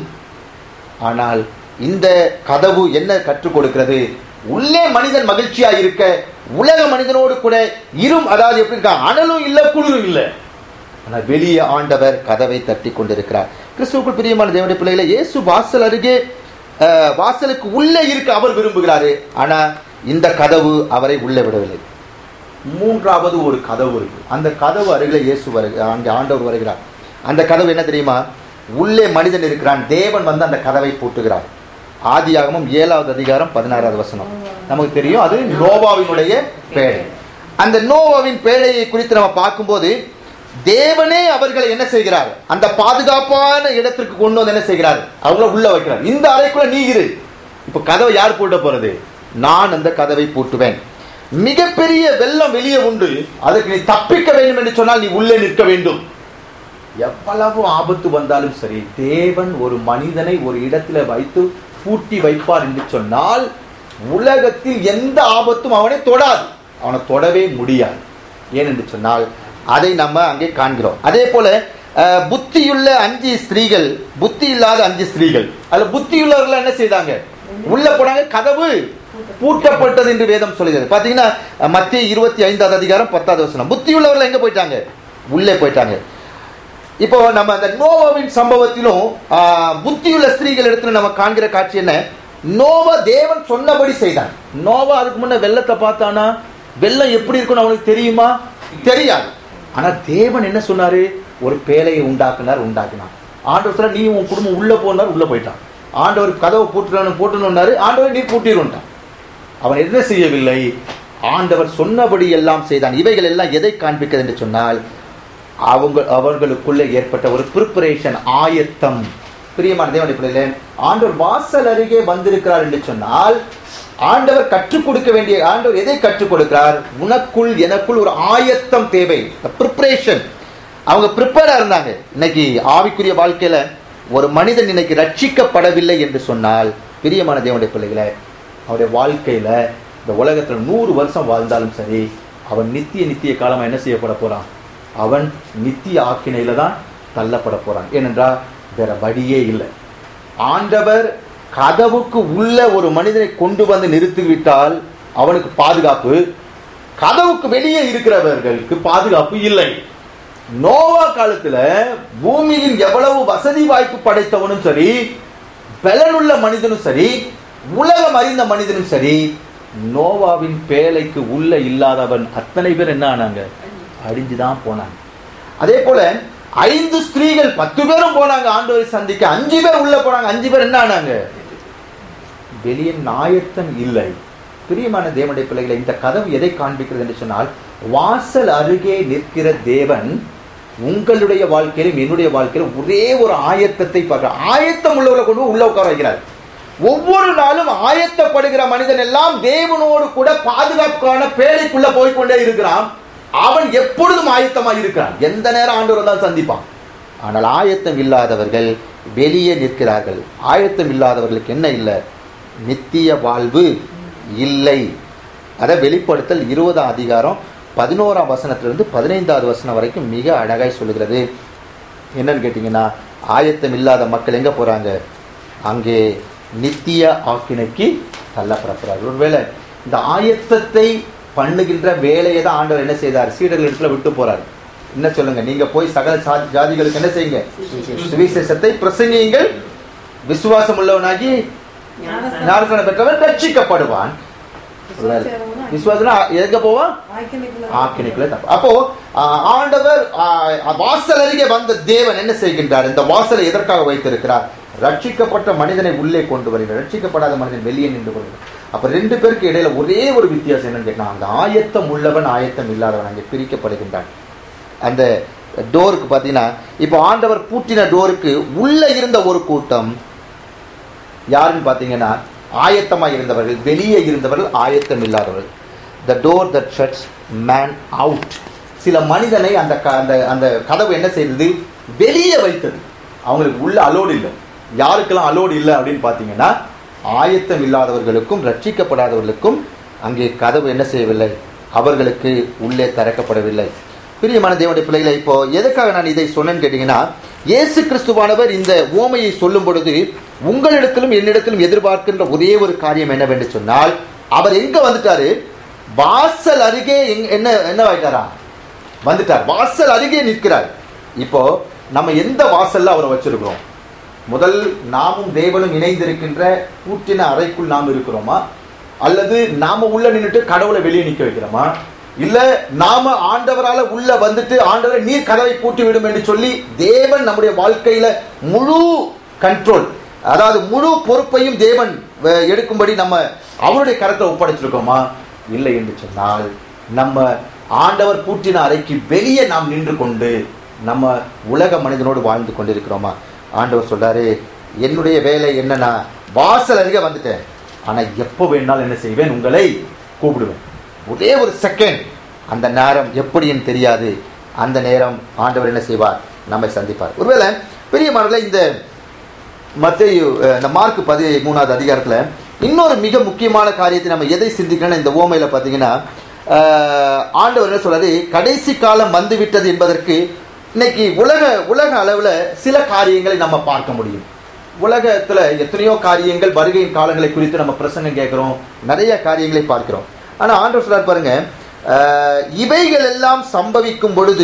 ஆனால் இந்த கதவு என்ன கற்றுக் கொடுக்கிறது உள்ளே மனிதன் மகிழ்ச்சியா இருக்க உலக மனிதனோடு கூட இரும் அதாவது எப்படி இருக்கா அனலும் இல்ல குளிரும் இல்ல ஆனால் வெளியே ஆண்டவர் கதவை தட்டி கொண்டிருக்கிறார் கிறிஸ்துவுக்குள் பிரியமான தேவனுடைய பிள்ளைகளை இயேசு வாசல் அருகே அஹ், வாசலுக்கு உள்ளே இருக்க அவர் விரும்புகிறாரு ஆனா இந்த கதவு அவரை உள்ளே விடவில்லை மூன்றாவது ஒரு கதவு இருக்கு அந்த கதவு அருகில் இயேசு வருக அங்கே ஆண்டவர் வருகிறார் அந்த கதவு என்ன தெரியுமா உள்ளே மனிதன் இருக்கிறான் தேவன் வந்து அந்த கதவை பூட்டுகிறார் ஆதியாகமம் ஏழாவது அதிகாரம் பதினாறாவது வசனம் நமக்கு தெரியும் அது நோவாவினுடைய பேழை அந்த நோவாவின் பேழையை குறித்து நம்ம பார்க்கும்போது தேவனே அவர்களை என்ன செய்கிறார் அந்த பாதுகாப்பான இடத்திற்கு கொண்டு வந்து என்ன செய்கிறார் அவங்கள உள்ள வைக்கிறார் இந்த அறைக்குள்ள நீ இரு இப்ப கதவை யார் பூட்ட போறது நான் அந்த கதவை பூட்டுவேன் மிகப்பெரிய வெள்ளம் வெளியே உண்டு அதற்கு நீ தப்பிக்க வேண்டும் என்று சொன்னால் நீ உள்ளே நிற்க வேண்டும் எவ்வளவு ஆபத்து வந்தாலும் சரி தேவன் ஒரு மனிதனை ஒரு இடத்துல வைத்து பூட்டி வைப்பார் என்று சொன்னால் உலகத்தில் எந்த ஆபத்தும் அவனை தொடாது அவனை தொடவே முடியாது ஏனென்று சொன்னால் அதை நம்ம அங்கே காண்கிறோம் அதே போல அஹ், புத்தியுள்ள அஞ்சு ஸ்திரீகள் புத்தி இல்லாத அஞ்சு ஸ்திரீகள் அதுல புத்தியுள்ளவர்கள் என்ன செய்தாங்க உள்ள போனாங்க கதவு பூட்டப்பட்டது என்று வேதம் சொல்லுகிறது பாத்தீங்கன்னா மத்திய இருபத்தி ஐந்தாவது அதிகாரம் பத்தாவது வசனம் புத்தியுள்ளவர்கள் எங்க போயிட்டாங்க உள்ளே போயிட்டாங்க இப்போ நம்ம அந்த நோவாவின் சம்பவத்திலும் ஆஹ், புத்தியுள்ள ஸ்திரீகள் இடத்துல நம்ம காண்கிற காட்சி என்ன நோவா தேவன் சொன்னபடி செய்தான் நோவா அதுக்கு முன்ன வெள்ளத்தை பார்த்தானா வெள்ளம் எப்படி இருக்கும்னு அவனுக்கு தெரியுமா தெரியாது ஆனா தேவன் என்ன சொன்னாரு ஒரு பேழையை உண்டாக்குனார் உண்டாக்கினார் ஆண்டவர் சொல்ல நீ உன் குடும்பம் உள்ள போனார் உள்ள போயிட்டான் ஆண்டவர் கதவை பூட்டுறானு பூட்டணும்னாரு ஆண்டவர் நீ பூட்டிடுன்ட்டான் அவன் என்ன செய்யவில்லை ஆண்டவர் சொன்னபடி எல்லாம் செய்தான் இவைகள் எல்லாம் எதை காண்பிக்கிறது என்று சொன்னால் அவங்க அவர்களுக்குள்ள ஏற்பட்ட ஒரு ப்ரிப்பரேஷன் ஆயத்தம் பிரியமான தேவனுடைய பிள்ளைகளே ஆண்டவர் வாசல் அருகே வந்திருக்கிறார் என்று சொன்னால் ஆண்டவர் கற்றுக் கொடுக்க வேண்டிய ஆண்டவர் எதை கற்றுக் கொடுக்கிறார் உனக்குள் எனக்குள் ஒரு ஆயத்தம் தேவை ப்ரிப்பரேஷன் அவங்க ப்ரிப்பேரா இருந்தாங்க இன்னைக்கு ஆவிக்குரிய வாழ்க்கையில ஒரு மனிதன் இன்னைக்கு ரட்சிக்கப்படவில்லை என்று சொன்னால் பிரியமான தேவனுடைய பிள்ளைகளே அவருடைய வாழ்க்கையில இந்த உலகத்துல நூறு வருஷம் வாழ்ந்தாலும் சரி அவன் நித்திய நித்திய காலமா என்ன செய்யப்பட போறான் அவன் நித்திய ஆக்கினையில தான் தள்ளப்பட போறான் ஏனென்றால் வேற வழியே இல்லை ஆண்டவர் கதவுக்கு உள்ள ஒரு மனிதனை கொண்டு வந்து நிறுத்திவிட்டால் அவனுக்கு பாதுகாப்பு கதவுக்கு வெளியே இருக்கிறவர்களுக்கு பாதுகாப்பு இல்லை நோவா காலத்துல பூமியின் எவ்வளவு வசதி வாய்ப்பு படைத்தவனும் சரி பலனுள்ள மனிதனும் சரி உலகம் அறிந்த மனிதனும் சரி நோவாவின் பேழைக்கு உள்ள இல்லாதவன் அத்தனை பேர் என்ன ஆனாங்க அழிஞ்சுதான் போனாங்க அதே போல ஐந்து ஸ்திரீகள் பத்து பேரும் போனாங்க ஆண்டவரை சந்திக்க அஞ்சு பேர் உள்ள போனாங்க அஞ்சு பேர் என்ன ஆனாங்க வெளியே நாயத்தம் இல்லை பிரியமான தேவனுடைய பிள்ளைகளை இந்த கதவு எதை காண்பிக்கிறது என்று சொன்னால் வாசல் அருகே நிற்கிற தேவன் உங்களுடைய வாழ்க்கையிலும் என்னுடைய வாழ்க்கையிலும் ஒரே ஒரு ஆயத்தத்தை பார்க்கிறார் ஆயத்தம் உள்ளவரை கொண்டு போய் உள்ள உட்கார வைக்கிறார் ஒவ்வொரு நாளும் ஆயத்தப்படுகிற மனிதன் எல்லாம் தேவனோடு கூட பாதுகாப்புக்கான பேழைக்குள்ள போய்க்கொண்டே இருக்கிறான் அவன் எப்பொழுதும் ஆயத்தமாக இருக்கிறான் எந்த நேரம் ஆண்டவர் தான் சந்திப்பான் ஆனால் ஆயத்தம் இல்லாதவர்கள் வெளியே நிற்கிறார்கள் ஆயத்தம் இல்லாதவர்களுக்கு என்ன இல்லை நித்திய வாழ்வு இல்லை அதை வெளிப்படுத்தல் இருபதாம் அதிகாரம் பதினோராம் வசனத்திலிருந்து பதினைந்தாவது வசனம் வரைக்கும் மிக அழகாய் சொல்லுகிறது என்னன்னு கேட்டிங்கன்னா ஆயத்தம் இல்லாத மக்கள் எங்கே போகிறாங்க அங்கே நித்திய ஆக்கினைக்கு தள்ளப்படப்படுறார்கள் ஒருவேளை இந்த ஆயத்தத்தை பண்ணுகின்ற வேலையை தான் ஆண்டவர் என்ன செய்தார் சீடர்கள் இடத்துல விட்டு போறார் என்ன சொல்லுங்க நீங்க போய் சகல சா- ஜாதிகளுக்கு என்ன செய்யுங்க சுவிசேஷத்தை பிரசங்கியுங்கள் விசுவாசம் உள்ளவனாகி ஞானஸ்நானம் பெற்றவன் ரட்சிக்கப்படுவான் விசுவாசனா எங்க போவான் ஆக்கினைக்குள்ள தப்பு அப்போ ஆ, ஆண்டவர் ஆ, வாசல் அருகே வந்த தேவன் என்ன செய்கின்றார் இந்த வாசலை எதற்காக வைத்திருக்கிறார் ரட்சிக்கப்பட்ட மனிதனை உள்ளே கொண்டு வருகிறார் ரட்சிக்கப்படாத மனிதன் வெளியே நின்று கொள்கிறார் அப்ப ரெண்டு பேருக்கு இடையில ஒரே ஒரு வித்தியாசம் என்னன்னு கேட்டா அந்த ஆயத்தம் உள்ளவன் ஆயத்தம் இல்லாதவன் அங்கே பிரிக்கப்படுகின்றான் அந்த டோருக்கு பார்த்தீங்கன்னா இப்போ ஆண்டவர் பூட்டின டோருக்கு உள்ள இருந்த ஒரு கூட்டம் யாருன்னு பார்த்தீங்கன்னா ஆயத்தமாய் இருந்தவர்கள் வெளியே இருந்தவர்கள் ஆயத்தம் இல்லாதவர்கள் the door that shuts man out சில மனிதனை அந்த க- அந்த அந்த கதவு என்ன செய்தது வெளியே வைத்தது அவங்களுக்கு உள்ள அலோடு இல்லை யாருக்கெல்லாம் அலோடு இல்லை அப்படின்னு பார்த்தீங்கன்னா ஆயத்தம் இல்லாதவர்களுக்கும் ரட்சிக்கப்படாதவர்களுக்கும் அங்கே கதவு என்ன செய்யவில்லை அவர்களுக்கு உள்ளே திறக்கப்படவில்லை பிரியமான தேவனுடைய பிள்ளைகளை இப்போ எதுக்காக நான் இதை சொன்னேன்னு கேட்டீங்கன்னா இயேசு கிறிஸ்துவானவர் இந்த ஓமையை சொல்லும் பொழுது உங்களிடத்திலும் என்னிடத்திலும் எதிர்பார்க்கின்ற ஒரே ஒரு காரியம் என்னவென்று சொன்னால் அவர் எங்க வந்துட்டாரு வாசல் அருகே எங்க- என்ன என்னவாயிட்டாரா வந்துட்டார் வாசல் அருகே நிற்கிறார் இப்போ நம்ம எந்த வாசல்ல அவரை வச்சிருக்கிறோம் முதல் நாமும் தேவனும் இணைந்திருக்கின்ற பூட்டின அறைக்குள் நாம் இருக்கிறோமா அல்லது நாம உள்ள நின்னுட்டு கடவுளை வெளியே நிக்க வைக்கிறோமா இல்ல நாம ஆண்டவரால உள்ள வந்துட்டு ஆண்டவரை நீர் கதவை பூட்டி விடும் என்று சொல்லி தேவன் நம்முடைய வாழ்க்கையில முழு கண்ட்ரோல் அதாவது முழு பொறுப்பையும் தேவன் அஹ், எடுக்கும்படி நம்ம அவருடைய கரத்தை ஒப்படைச்சிருக்கோமா இல்லை என்று சொன்னால் நம்ம ஆண்டவர் பூட்டின அறைக்கு வெளியே நாம் நின்று கொண்டு நம்ம உலக மனிதனோடு வாழ்ந்து கொண்டிருக்கிறோமா ஆண்டவர் சொல்றாரு என்னுடைய வேலை என்னன்னா வாசல் அருகே வந்துட்டேன் ஆனா எப்போ வேணாலும் என்ன செய்வேன் உங்களை கூப்பிடுவேன் ஒரே ஒரு செகண்ட் அந்த நேரம் எப்படின்னு தெரியாது அந்த நேரம் ஆண்டவர் என்ன செய்வார் நம்மை சந்திப்பார் ஒருவேளை பெரியமானவர்களே இந்த மத்தேயு அஹ், இந்த மார்க் பதி மூணாவது அதிகாரத்துல இன்னொரு மிக முக்கியமான காரியத்தை நம்ம எதை சிந்திக்கணும் இந்த ஓமையில பார்த்தீங்கன்னா அஹ், ஆண்டவர் என்ன சொல்றாரு கடைசி காலம் வந்து விட்டது என்பதற்கு இன்னைக்கு உலக உலக அளவுல சில காரியங்களை நம்ம பார்க்க முடியும் உலகத்துல எத்தனையோ காரியங்கள் வருகையின் காலங்களை குறித்து நம்ம பிரசங்கம் கேட்கிறோம் நிறைய காரியங்களை பார்க்கிறோம் ஆனா ஆண்டவர் சொல்றாரு பாருங்க அஹ், இவைகள் எல்லாம் சம்பவிக்கும் பொழுது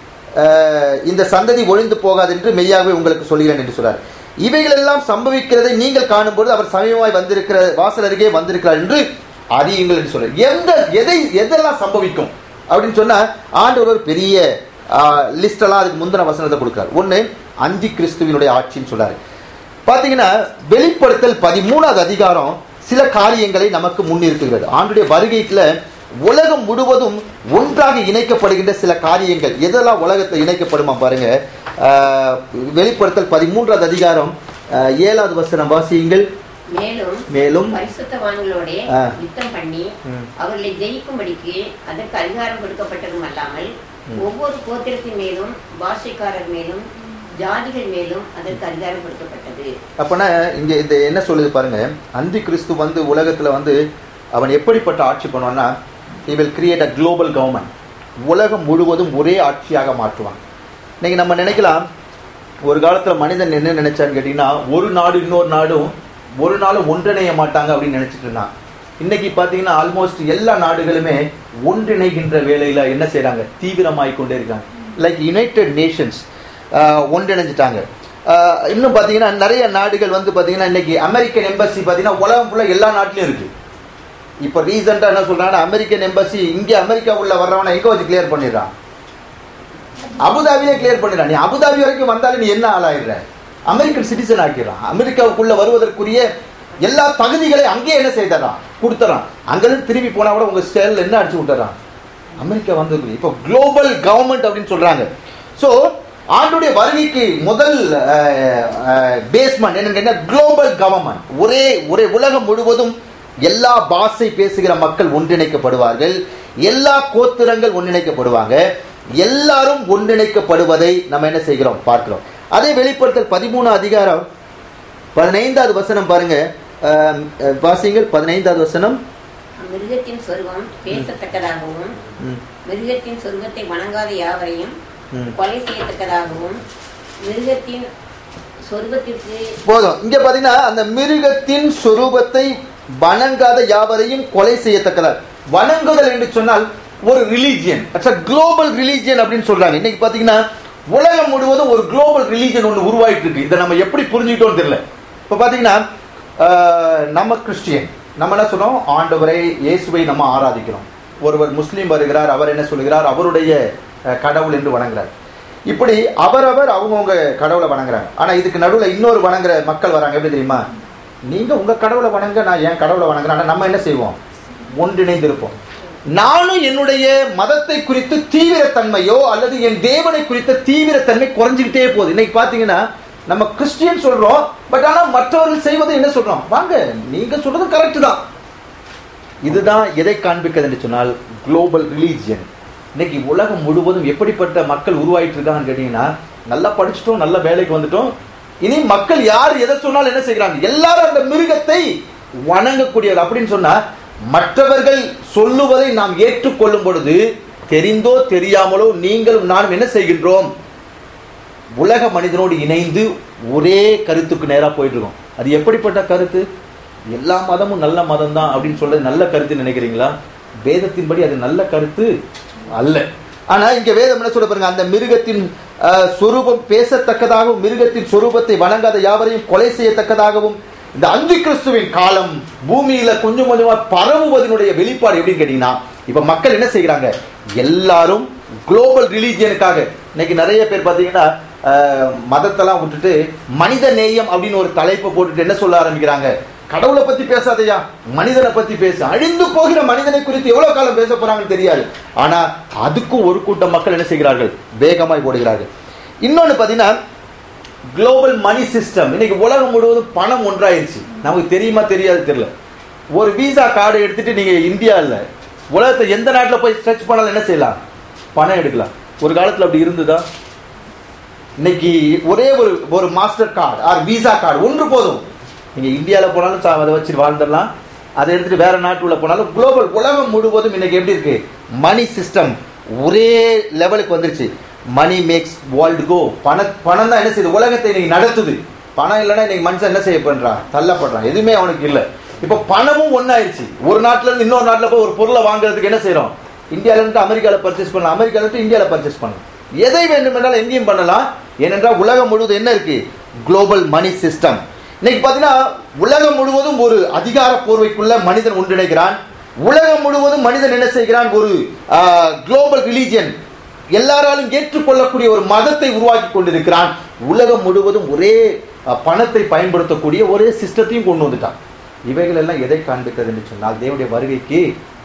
அஹ், இந்த சந்ததி ஒழிந்து போகாது என்று மெய்யாகவே உங்களுக்கு சொல்கிறேன் என்று சொல்றார் இவைகள் எல்லாம் சம்பவிக்கிறதை நீங்கள் காணும்போது அவர் சமயமாய் வந்திருக்கிற வாசல் அருகே வந்திருக்கிறார் என்று அறியுங்கள் என்று சொல்றார் எந்த எதை எதெல்லாம் சம்பவிக்கும் அப்படின்னு சொன்னா ஆண்டவர் ஒரு பெரிய லிஸ்ட் எல்லாம் அதுக்கு முந்தின வசனத்தை கொடுக்கிறார் ஒண்ணு அந்தி கிறிஸ்துவினுடைய ஆட்சின்னு சொல்றாரு பாத்தீங்கன்னா வெளிப்படுத்தல் பதிமூணாவது அதிகாரம் சில காரியங்களை நமக்கு முன்னிறுத்துகிறது ஆண்டுடைய வருகைக்குல உலகம் முழுவதும் ஒன்றாக இணைக்கப்படுகின்ற சில காரியங்கள் எதெல்லாம் உலகத்தில் இணைக்கப்படுமா பாருங்க ஆஹ், வெளிப்படுத்தல் பதிமூன்றாவது அதிகாரம் ஆஹ், ஏழாவது வசனம் வாசியுங்கள் மேலும் மேலும் பரிசுத்தவான்களோட ஆ. யுத்தம் பண்ணி ம். அவர்களை ஜெயிக்கும்படிக்கு அதற்கு அதிகாரம் கொடுக்கப்பட்டதும் அல்லாமல் ஒவ்வொரு கோத்திரத்தின் மேலும் பாஷைக்காரர் மேலும் ஜாதிகள் மேலும் அதற்கு அதிகாரம் கொடுக்கப்பட்டது அப்பனா இங்க இந்த என்ன சொல்லுது பாருங்க அந்தி கிறிஸ்து வந்து உலகத்துல வந்து அவன் எப்படிப்பட்ட ஆட்சி பண்ணுவான்னா he will create a global government உலகம் முழுவதும் ஒரே ஆட்சியாக மாற்றுவான் இன்னைக்கு நம்ம நினைக்கலாம் ஒரு காலத்துல மனிதன் என்ன நினைச்சான்னு கேட்டீங்கன்னா ஒரு நாடு இன்னொரு நாடும் ஒரு நாளும் ஒன்றிணைய மாட்டாங்க அப்படின்னு நினைச்சிட்டு இருந்தான் இன்னைக்கு பாத்தீங்கன்னா ஆல்மோஸ்ட் எல்லா நாடுகளுமே ஒன்றிணைகின்ற வேலையில என்ன செய்றாங்க தீவிரமாய் கொண்டே இருக்காங்க லைக் யுனைடெட் நேஷன்ஸ் ஒன்றிணைஞ்சிட்டாங்க ஆஹ் இன்னும் பாத்தீங்கன்னா நிறைய நாடுகள் வந்து பாத்தீங்கன்னா இன்னைக்கு அமெரிக்கன் எம்பசி பாத்தீங்கன்னா உலகம் ஃபுல்லா எல்லா நாட்டிலும் இருக்கு இப்போ ரீசெண்டா என்ன சொல்றாங்கன்னா அமெரிக்கன் எம்பசி இங்க அமெரிக்கா உள்ள வர்றவனை எங்க வச்சு கிளியர் பண்ணிடுறான் அபுதாபியே கிளியர் பண்ணிடுறான் நீ அபுதாபி வரைக்கும் வந்தாலும் நீ என்ன ஆளாயிடுற அமெரிக்கன் சிட்டிசன் ஆக்கிடுறான் அமெரிக்காவுக்குள்ள வருவதற்குரிய எல்லா தகுதிகளை அங்கேயே என்ன செய்தறான் கொடுத்துறான் அங்கிருந்து திரும்பி போனா கூட உங்க ஸ்டேல்ல என்ன அடிச்சு விட்டுறான் அமெரிக்கா வந்து இப்போ குளோபல் கவர்மெண்ட் அப்படின்னு சொல்றாங்க ஸோ ஆண்டுடைய வருகைக்கு முதல் பேஸ்மெண்ட் என்னன்னு குளோபல் கவர்மெண்ட் ஒரே ஒரே உலகம் முழுவதும் எல்லா பாஷை பேசுகிற மக்கள் ஒன்றிணைக்கப்படுவார்கள் எல்லா கோத்திரங்கள் ஒன்றிணைக்கப்படுவாங்க எல்லாரும் ஒன்றிணைக்கப்படுவதை நம்ம என்ன செய்கிறோம் பார்க்கிறோம் அதே வெளிப்படுத்தல் பதிமூணு அதிகாரம் பதினைந்தாவது வசனம் பாருங்க அஹ், அஹ், வாசிங்கள் பதினைந்தாவது வசனம் மிருகத்தின் சொருகம் பேசத்தக்கதாகவும் ம், மிருகத்தின் சொருகத்தை வணங்காத யாவரையும் ம். கொலை செய்யத்தக்கதாகவும் மிருகத்தின் சொருகத்திற்கு போதும் இங்க பாத்தீங்கன்னா அந்த மிருகத்தின் சொரூபத்தை வணங்காத யாவரையும் கொலை செய்யத்தக்கதார் வணங்குதல் என்று சொன்னால் ஒரு ரிலீஜியன் குளோபல் ரிலீஜியன் அப்படின்னு சொல்றாங்க இன்னைக்கு பாத்தீங்கன்னா உலகம் முழுவதும் ஒரு குளோபல் ரிலீஜியன் ஒன்று உருவாயிட்டு இருக்கு இதை நம்ம எப்படி புரிஞ்சுக்கிட்டோம்னு தெரியல இப்போ பாத்தீங்கன்னா ஆஹ், நம்ம கிறிஸ்டியன் நம்ம என்ன சொல்றோம் ஆண்டவரை இயேசுவை நம்ம ஆராதிக்கிறோம் ஒருவர் முஸ்லீம் வருகிறார் அவர் என்ன சொல்கிறார் அவருடைய அஹ், கடவுள் என்று வணங்குறார் இப்படி அவரவர் அவங்கவுங்க கடவுளை வணங்குறாங்க ஆனா இதுக்கு நடுவுல இன்னொரு வணங்குற மக்கள் வராங்க எப்படி தெரியுமா நீங்க உங்க கடவுளை வணங்க நான் என் கடவுளை வணங்குறேன் ஆனா நம்ம என்ன செய்வோம் ஒன்றிணைந்து இருப்போம் நானும் என்னுடைய மதத்தை குறித்து தீவிரத்தன்மையோ அல்லது என் தேவனை குறித்த தீவிரத்தன்மை குறைஞ்சுக்கிட்டே போகுது இன்னைக்கு பாத்தீங்கன்னா நம்ம கிறிஸ்டியன் சொல்றோம் பட் ஆனா மற்றவர்கள் செய்வதை என்ன சொல்றோம் வாங்க நீங்க சொல்றது கரெக்ட் தான் இதுதான் எதை காண்பிக்கிறது என்று சொன்னால் குளோபல் ரிலீஜியன் இன்னைக்கு உலகம் முழுவதும் எப்படிப்பட்ட மக்கள் உருவாயிட்டு இருக்காங்கன்னு கேட்டீங்கன்னா நல்லா படிச்சுட்டோம் நல்ல வேலைக்கு வந்துட்டோம் இனி மக்கள் யார் எதை சொன்னாலும் என்ன செய்கிறாங்க எல்லாரும் அந்த மிருகத்தை வணங்கக்கூடியவர் அப்படின்னு சொன்னா மற்றவர்கள் சொல்லுவதை நாம் ஏற்றுக்கொள்ளும் பொழுது தெரிந்தோ தெரியாமலோ நீங்களும் நானும் என்ன செய்கின்றோம் உலக மனிதனோடு இணைந்து ஒரே கருத்துக்கு நேரா போயிட்டு இருக்கோம் அது எப்படிப்பட்ட கருத்து எல்லா மதமும் நல்ல மதம் தான் அப்படின்னு சொல்றது நல்ல கருத்து நினைக்கிறீங்களா வேதத்தின்படி அது நல்ல கருத்து அல்ல ஆனா இங்க வேதம் என்ன சொல்ல பாருங்க அந்த மிருகத்தின் அஹ், சொரூபம் பேசத்தக்கதாகவும் மிருகத்தின் சொரூபத்தை வணங்காத யாவரையும் கொலை செய்யத்தக்கதாகவும் இந்த அஞ்சு கிறிஸ்துவின் காலம் பூமியில கொஞ்சம் கொஞ்சமா பரவுவதனுடைய வெளிப்பாடு எப்படின்னு கேட்டீங்கன்னா இப்ப மக்கள் என்ன செய்கிறாங்க எல்லாரும் குளோபல் ரிலீஜியனுக்காக இன்னைக்கு நிறைய பேர் பாத்தீங்கன்னா அஹ், மதத்தெல்லாம் விட்டுட்டு மனித நேயம் அப்படின்னு ஒரு தலைப்பை போட்டுட்டு என்ன சொல்ல ஆரம்பிக்கிறாங்க கடவுளை பத்தி பேசாதையா மனிதனை பத்தி பேசு அழிந்து போகிற மனிதனை குறித்து எவ்வளவு காலம் பேச போறாங்கன்னு தெரியாது ஆனா அதுக்கும் ஒரு கூட்டம் மக்கள் என்ன செய்கிறார்கள் வேகமாய் ஓடுகிறார்கள் இன்னொன்னு பாத்தீங்கன்னா குளோபல் மணி சிஸ்டம் இன்னைக்கு உலகம் முழுவதும் பணம் ஒன்றாயிருச்சு நமக்கு தெரியுமா தெரியாது தெரியல ஒரு விசா கார்டு எடுத்துட்டு நீங்க இந்தியா இல்ல உலகத்தை எந்த நாட்டுல போய் ஸ்ட்ரெச் பண்ணாலும் என்ன செய்யலாம் பணம் எடுக்கலாம் ஒரு காலத்துல அப்படி இருந்ததா இன்னைக்கு ஒரே ஒரு ஒரு Mastercard or Visa card ஒன்று போதும் நீங்க இந்தியாவில் போனாலும் சா- அதை வச்சு வாழ்ந்துடலாம் அதை எடுத்துட்டு வேற நாட்டுக்குள்ள போனாலும் குளோபல் உலகம் முழுவதும் இன்னைக்கு எப்படி இருக்கு மணி சிஸ்டம் ஒரே லெவலுக்கு வந்துருச்சு மணி மேக்ஸ் வேர்ல்டு கோ பண பணம் தான் என்ன செய்யுது உலகத்தை இன்னைக்கு நடத்துது பணம் இல்லைன்னா இன்னைக்கு மனுஷன் என்ன செய்ய பண்றான் தள்ளப்படுறான் எதுவுமே அவனுக்கு இல்லை இப்போ பணமும் ஒன்னாயிருச்சு ஒரு நாட்டுல இருந்து இன்னொரு நாட்டுல போய் ஒரு பொருளை வாங்குறதுக்கு என்ன செய்றோம் இந்தியால இருந்து அமெரிக்கால பர்ச்சேஸ் பண்ணலாம் அமெரிக்கால இருந்து இந்தியால பர்ச்சேஸ் பண்ணலாம் எதை வேண்டுமென்றாலும் எங்கேயும் பண்ணலாம் ஏனென்றால் உலகம் முழுவதும் என்ன இருக்கு குளோபல் மணி சிஸ்டம் இன்னைக்கு பாத்தீங்கன்னா உலகம் முழுவதும் ஒரு அதிகார போர்வைக்குள்ள மனிதன் ஒன்றிணைகிறான் உலகம் முழுவதும் மனிதன் என்ன செய்கிறான் ஒரு குளோபல் ரிலீஜியன் எல்லாராலும் ஏற்றுக்கொள்ளக்கூடிய ஒரு மதத்தை உருவாக்கி கொண்டிருக்கிறான் உலகம் முழுவதும் ஒரே அஹ், பணத்தை பயன்படுத்தக்கூடிய ஒரே சிஸ்டத்தையும் கொண்டு வந்துட்டான் இவைகள் எல்லாம் எதை காண்பிக்கிறது என்று சொன்னால் தேவனுடைய வருகைக்கு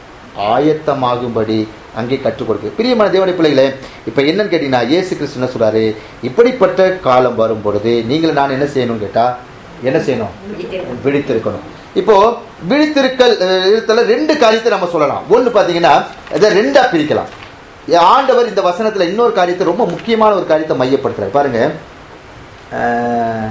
ஆயத்தமாகும்படி அங்கே கற்றுக் கொடுக்கு பிரியமான தேவனுடைய பிள்ளைகளே இப்ப என்னன்னு கேட்டீங்கன்னா இயேசு கிறிஸ்து என்ன சொல்றாரு இப்படிப்பட்ட காலம் வரும் பொழுது நீங்கள் நான் என்ன செய்யணும்னு கேட்டா என்ன செய்யணும் விழித்திருக்கணும். விழித்திருக்கணும் இப்போ விழித்திருக்கல் அஹ், இருத்தல ரெண்டு காரியத்தை நம்ம சொல்லலாம் ஒன்று பார்த்தீங்கன்னா இதை ரெண்டா பிரிக்கலாம் ஆண்டவர் இந்த வசனத்துல இன்னொரு காரியத்தை ரொம்ப முக்கியமான ஒரு காரியத்தை மையப்படுத்துறாரு பாருங்க அஹ்,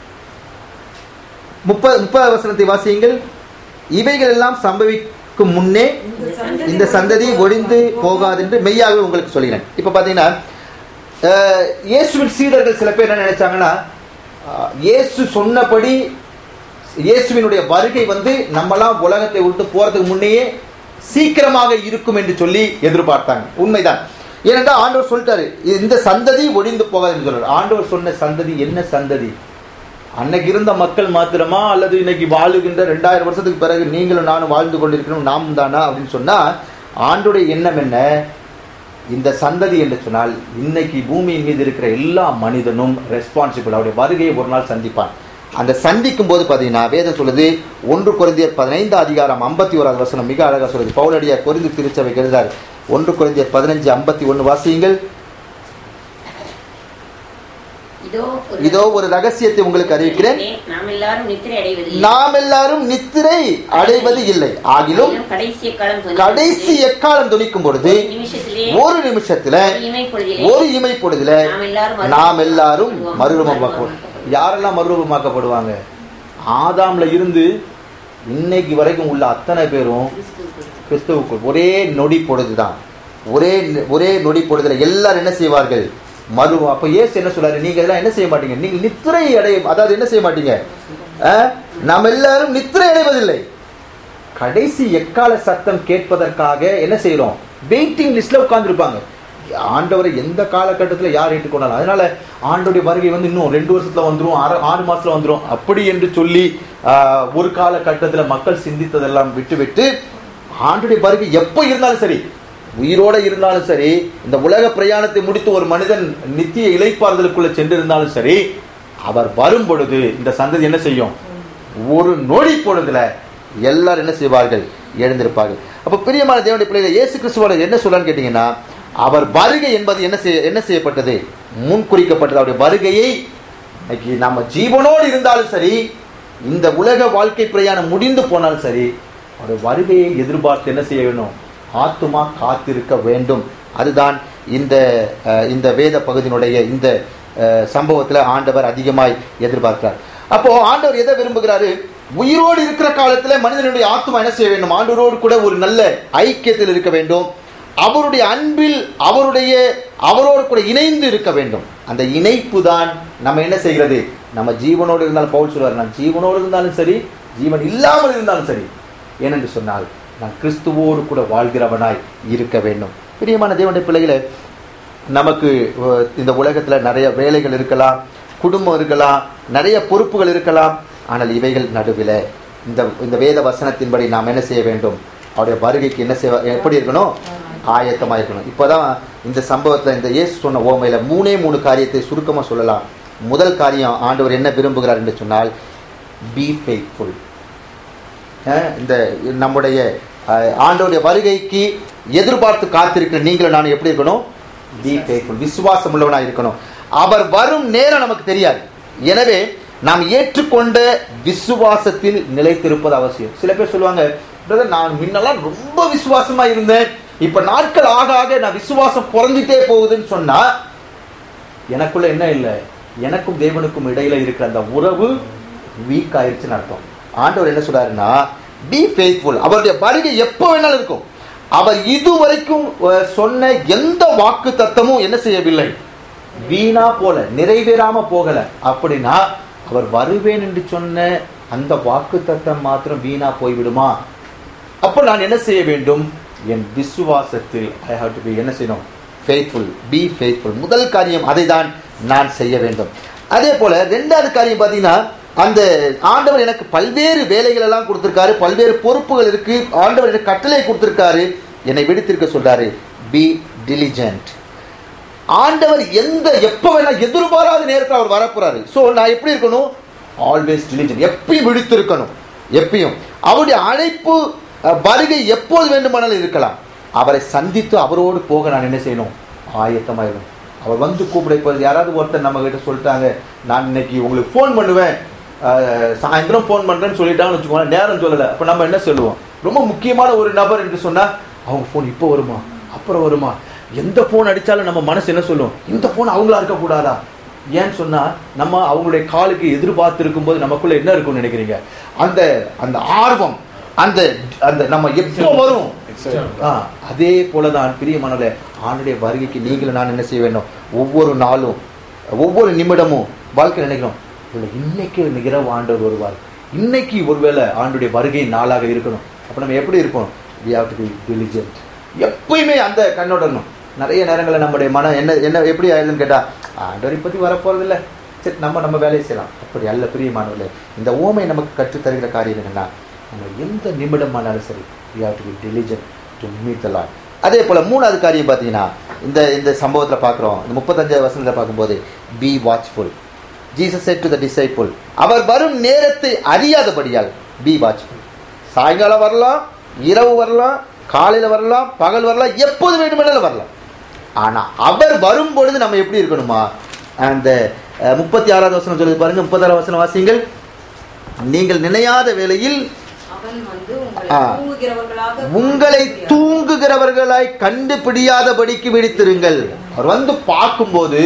முப்பது முப்பது வசனத்தை வாசியுங்கள் இவைகள் எல்லாம் சம்பவிக்கும் முன்னே இந்த சந்ததி ஒழிந்து போகாது என்று மெய்யாகவே உங்களுக்கு சொல்கிறேன் இப்போ பார்த்தீங்கன்னா அஹ், இயேசுவின் சீடர்கள் சில பேர் என்ன நினைச்சாங்கன்னா அஹ், இயேசு சொன்னபடி இயேசுவினுடைய வருகை வந்து நம்மலாம் உலகத்தை விட்டு போறதுக்கு முன்னையே சீக்கிரமாக இருக்கும் என்று சொல்லி எதிர்பார்த்தாங்க உண்மைதான் ஏனென்றால் ஆண்டவர் சொல்லிட்டாரு இந்த சந்ததி ஒழிந்து போகாதுன்னு சொல்றாரு ஆண்டவர் சொன்ன சந்ததி என்ன சந்ததி அன்னைக்கு இருந்த மக்கள் மாத்திரமா அல்லது இன்னைக்கு வாழுகின்ற ரெண்டாயிரம் வருஷத்துக்கு பிறகு நீங்களும் நானும் வாழ்ந்து கொண்டிருக்கணும் நாம் தானா அப்படின்னு சொன்னா ஆண்டுடைய எண்ணம் என்ன இந்த சந்ததி என்று சொன்னால் இன்னைக்கு பூமியின் மீது இருக்கிற எல்லா மனிதனும் ரெஸ்பான்சிபிள் அவருடைய வருகையை ஒரு நாள் சந்திப்பான் அந்த சந்திக்கும் போது பார்த்தீங்கன்னா வேதம் சொல்லுது ஒன்று குறைந்தியர் பதினைந்து அதிகாரம் ஐம்பத்தி ஓராவது வசனம் மிக அழகா சொல்லுது பவுலடியார் கொரிந்து திருச்சபை எழுதார் ஒன்று குறைந்தியர் பதினஞ்சு ஐம்பத்தி ஒன்று வாசியுங்கள் இதோ ஒரு இதோ ஒரு ரகசியத்தை உங்களுக்கு அறிவிக்கிறேன் நாம் எல்லாரும் நித்திரை அடைவதில்லை நாம் எல்லாரும் நித்திரை அடைவது இல்லை ஆகிலும் மேலும் கடைசி காலம் துணிக்கும் கடைசி எக்காலம் துணிக்கும் பொழுது ஒரு நிமிஷத்திலே ஒரு நிமிஷத்துல ஒரு இமை பொழுதிலே ஒரு இமை பொழுதுல நாம் எல்லாரும் நாம் எல்லாரும் மறுரூபமாக்கப்படும் மறுரூபமாக்கப்படுவோம். யாரெல்லாம் மறுரூபமாக்கப்படுவாங்க ஆதாம்ல இருந்து இன்னைக்கு வரைக்கும் உள்ள அத்தனை பேரும் கிறிஸ்துவுக்குள். கிறிஸ்துவுக்குள் ஒரே நொடி பொழுதுதான் ஒரே ஒரே நொடி பொழுதுல எல்லாரும் என்ன செய்வார்கள் மறு அப்ப இயேசு என்ன சொல்றாரு நீங்க இதெல்லாம் என்ன செய்ய மாட்டீங்க நீங்க நித்திரை அடைய அதாவது என்ன செய்ய மாட்டீங்க அஹ், நாம் எல்லாரும் நித்திரை அடைவதில்லை கடைசி எக்கால சத்தம் கேட்பதற்காக என்ன செய்றோம் வெயிட்டிங் லிஸ்ட்ல உட்கார்ந்துருப்பாங்க ஆண்டவரை எந்த காலகட்டத்தில் யார் ஏற்றுக்கொண்டாலும் அதனால ஆண்டோடைய வருகை வந்து இன்னும் ரெண்டு வருஷத்துல வந்துரும் ஆறு ஆறு மாசத்துல வந்துரும் அப்படி என்று சொல்லி ஆஹ், ஒரு காலகட்டத்துல மக்கள் சிந்தித்ததெல்லாம் விட்டுவிட்டு ஆண்டுடைய வருகை எப்போ இருந்தாலும் சரி உயிரோட இருந்தாலும் சரி இந்த உலக பிரயாணத்தை முடித்து ஒரு மனிதன் நித்திய இலைப்பாறுதலுக்குள்ள சென்றிருந்தாலும் சரி அவர் வரும் பொழுது இந்த சந்ததி என்ன செய்யும் ஒரு நொடி பொழுதுல எல்லாரும் என்ன செய்வார்கள் எழுந்திருப்பார்கள் அப்ப பிரியமான தேவனுடைய பிள்ளைகளை இயேசு கிறிஸ்துவோட என்ன சொல்லலான்னு கேட்டீங்கன்னா அவர் வருகை என்பது என்ன செய்ய என்ன செய்யப்பட்டது முன் குறிக்கப்பட்டது அவருடைய வருகையை இன்னைக்கு நம்ம ஜீவனோடு இருந்தாலும் சரி இந்த உலக வாழ்க்கை பிரயாணம் முடிந்து போனாலும் சரி அவருடைய வருகையை எதிர்பார்த்து என்ன செய்ய வேண்டும் ஆத்துமா காத்திருக்க வேண்டும் அதுதான் இந்த அஹ், இந்த வேத பகுதியினுடைய இந்த அஹ், சம்பவத்துல ஆண்டவர் அதிகமாய் எதிர்பார்க்கிறார் அப்போ ஆண்டவர் எதை விரும்புகிறாரு உயிரோடு இருக்கிற காலத்துல மனிதனுடைய ஆத்மா என்ன செய்ய வேண்டும் ஆண்டவரோடு கூட ஒரு நல்ல ஐக்கியத்தில் இருக்க வேண்டும் அவருடைய அன்பில் அவருடைய அவரோடு கூட இணைந்து இருக்க வேண்டும் அந்த இணைப்பு தான் நம்ம என்ன செய்கிறது நம்ம ஜீவனோடு இருந்தாலும் பவுல் சொல்வார் நான் ஜீவனோடு இருந்தாலும் சரி ஜீவன் இல்லாமல் இருந்தாலும் சரி ஏனென்று சொன்னால் நான் கிறிஸ்துவோடு கூட வாழ்கிறவனாய் இருக்க வேண்டும் பிரியமான தேவனுடைய பிள்ளைகளை நமக்கு அஹ், இந்த உலகத்துல நிறைய வேலைகள் இருக்கலாம் குடும்பம் இருக்கலாம் நிறைய பொறுப்புகள் இருக்கலாம் ஆனால் இவைகள் நடுவில் இந்த இந்த வேத வசனத்தின்படி நாம் என்ன செய்ய வேண்டும் அவருடைய வருகைக்கு என்ன செய்ய எப்படி இருக்கணும் ஆயத்தமா இருக்கணும் இப்போதான் இந்த சம்பவத்துல இந்த இயேசு சொன்ன ஓமையில மூணே மூணு காரியத்தை சுருக்கமா சொல்லலாம் முதல் காரியம் ஆண்டவர் என்ன விரும்புகிறார் என்று சொன்னால் பி ஃபெய்த்ஃபுல் இந்த நம்முடைய அஹ், ஆண்டவருடைய வருகைக்கு எதிர்பார்த்து காத்திருக்கிற நீங்களும் நான் எப்படி இருக்கணும் பி ஃபெய்த்ஃபுல் விசுவாசம் உள்ளவனாக இருக்கணும் அவர் வரும் நேரம் நமக்கு தெரியாது எனவே நாம் ஏற்றுக்கொண்ட விசுவாசத்தில் நிலைத்திருப்பது அவசியம் சில பேர் சொல்லுவாங்க பிரதர் நான் முன்னெல்லாம் ரொம்ப விசுவாசமா இருந்தேன் இப்ப நாட்கள் ஆக ஆக நான் விசுவாசம் குறைஞ்சிட்டே போகுதுன்னு சொன்னா எனக்குள்ள என்ன இல்லை எனக்கும் தேவனுக்கும் இடையில இருக்கிற அந்த உறவு வீக் ஆயிருச்சுன்னு அர்த்தம் ஆண்டவர் என்ன சொல்றாருன்னா பி ஃபெய்த்ஃபுல் அவருடைய வருகை எப்போ வேணாலும் இருக்கும் அவர் இதுவரைக்கும் அஹ், சொன்ன எந்த வாக்கு தத்தமும் என்ன செய்யவில்லை வீணா போல நிறைவேறாம போகல அப்படின்னா அவர் வருவேன் என்று சொன்ன அந்த வாக்கு தத்தம் மாத்திரம் வீணா போய்விடுமா அப்போ நான் என்ன செய்ய வேண்டும் என் விசுவாசத்தில் ஐ ஹாவ் டு பி என்ன செய்யணும் ஃபெய்த்ஃபுல் பி ஃபெய்த்ஃபுல் முதல் காரியம் அதை தான் நான் செய்ய வேண்டும் அதே போல ரெண்டாவது காரியம் பார்த்தீங்கன்னா அந்த ஆண்டவர் எனக்கு பல்வேறு வேலைகள் எல்லாம் கொடுத்திருக்காரு பல்வேறு பொறுப்புகள் இருக்கு ஆண்டவர் எனக்கு கட்டளை கொடுத்திருக்காரு என்னை விடுத்திருக்க சொல்றாரு பி diligent ஆண்டவர் எந்த எப்ப வேணா எதிர்பாராத நேரத்தில் அவர் வரப்போறாரு சோ நான் எப்படி இருக்கணும் ஆல்வேஸ் diligent எப்பயும் விழித்திருக்கணும் எப்பயும் அவருடைய அழைப்பு அஹ், வருகை எப்போது வேண்டுமானாலும் இருக்கலாம் அவரை சந்தித்து அவரோடு போக நான் என்ன செய்யணும் ஆயத்தமாயிடும் அவர் வந்து கூப்பிட இப்போ யாராவது ஒருத்தர் நம்ம கிட்ட சொல்லிட்டாங்க நான் இன்னைக்கு உங்களுக்கு ஃபோன் பண்ணுவேன் அஹ், சாயந்தரம் ஃபோன் பண்றேன்னு சொல்லிட்டாங்கன்னு வச்சுக்கோங்களேன் நேரம் சொல்லலை அப்போ நம்ம என்ன சொல்லுவோம் ரொம்ப முக்கியமான ஒரு நபர் என்று சொன்னா அவங்க ஃபோன் இப்போ வருமா அப்புறம் வருமா எந்த ஃபோன் அடிச்சாலும் நம்ம மனசு என்ன சொல்லும் இந்த ஃபோன் அவங்களா இருக்கக்கூடாதா ஏன்னு சொன்னா நம்ம அவங்களுடைய காலுக்கு எதிர்பார்த்து இருக்கும்போது நமக்குள்ள என்ன இருக்கும்னு நினைக்கிறீங்க அந்த அந்த ஆர்வம் அந்த அந்த நம்ம எப்போ வரும் ஆ, அதே போலதான் பிரியமானவர்களே ஆண்டுடைய வருகைக்கு நீங்களும் நான் என்ன செய்ய வேண்டும் ஒவ்வொரு நாளும் ஒவ்வொரு நிமிடமும் வாழ்க்கை நினைக்கிறோம் இல்லை இன்னைக்கு இரவு ஆண்டவர் வருவார் இன்னைக்கு ஒருவேளை ஆண்டுடைய வருகை நாளாக இருக்கணும் அப்ப நம்ம எப்படி இருப்போம் we have to be diligent எப்பயுமே அந்த கண்ணோடணும் நிறைய நேரங்களில் நம்முடைய மனம் என்ன என்ன எப்படி ஆயிடுதுன்னு கேட்டா ஆண்டவர் இப்பத்தி வரப்போறது இல்ல சரி நம்ம நம்ம வேலையை செய்யலாம் அப்படி அல்ல பிரியமானவர்களே இந்த ஓமை நமக்கு கற்றுத் தருகிற காரியம் என்னன்னா நம்ம எந்த நிமிடமானாலும் சரி we have to be diligent to meet the Lord அதே போல மூணாவது காரியம் பார்த்தீங்கன்னா இந்த இந்த சம்பவத்தில் பார்க்குறோம் இந்த முப்பத்தஞ்சாவது வசனத்தில் பார்க்கும்போது be watchful Jesus said to the disciple அவர் வரும் நேரத்தை அறியாதபடியால் பி வாட்ச்ஃபுல் சாயங்காலம் வரலாம் இரவு வரலாம் காலையில வரலாம் பகல் வரலாம் எப்போது வேண்டுமானாலும் வரலாம் ஆனா அவர் வரும் பொழுது நம்ம எப்படி இருக்கணுமா அந்த அஹ், முப்பத்தி ஆறாவது வசனம் சொல்லுது பாருங்க முப்பத்தாறாவது வசனம் வாசிங்கள் நீங்கள் நினையாத வேளையில் அவன் வந்து உங்களை ஆ. தூங்குகிறவர்களாக உங்களை காண தூங்குகிறவர்களாய் கண்டுபிடியாதபடிக்கு விழித்திருங்கள் அவர் வந்து பார்க்கும்போது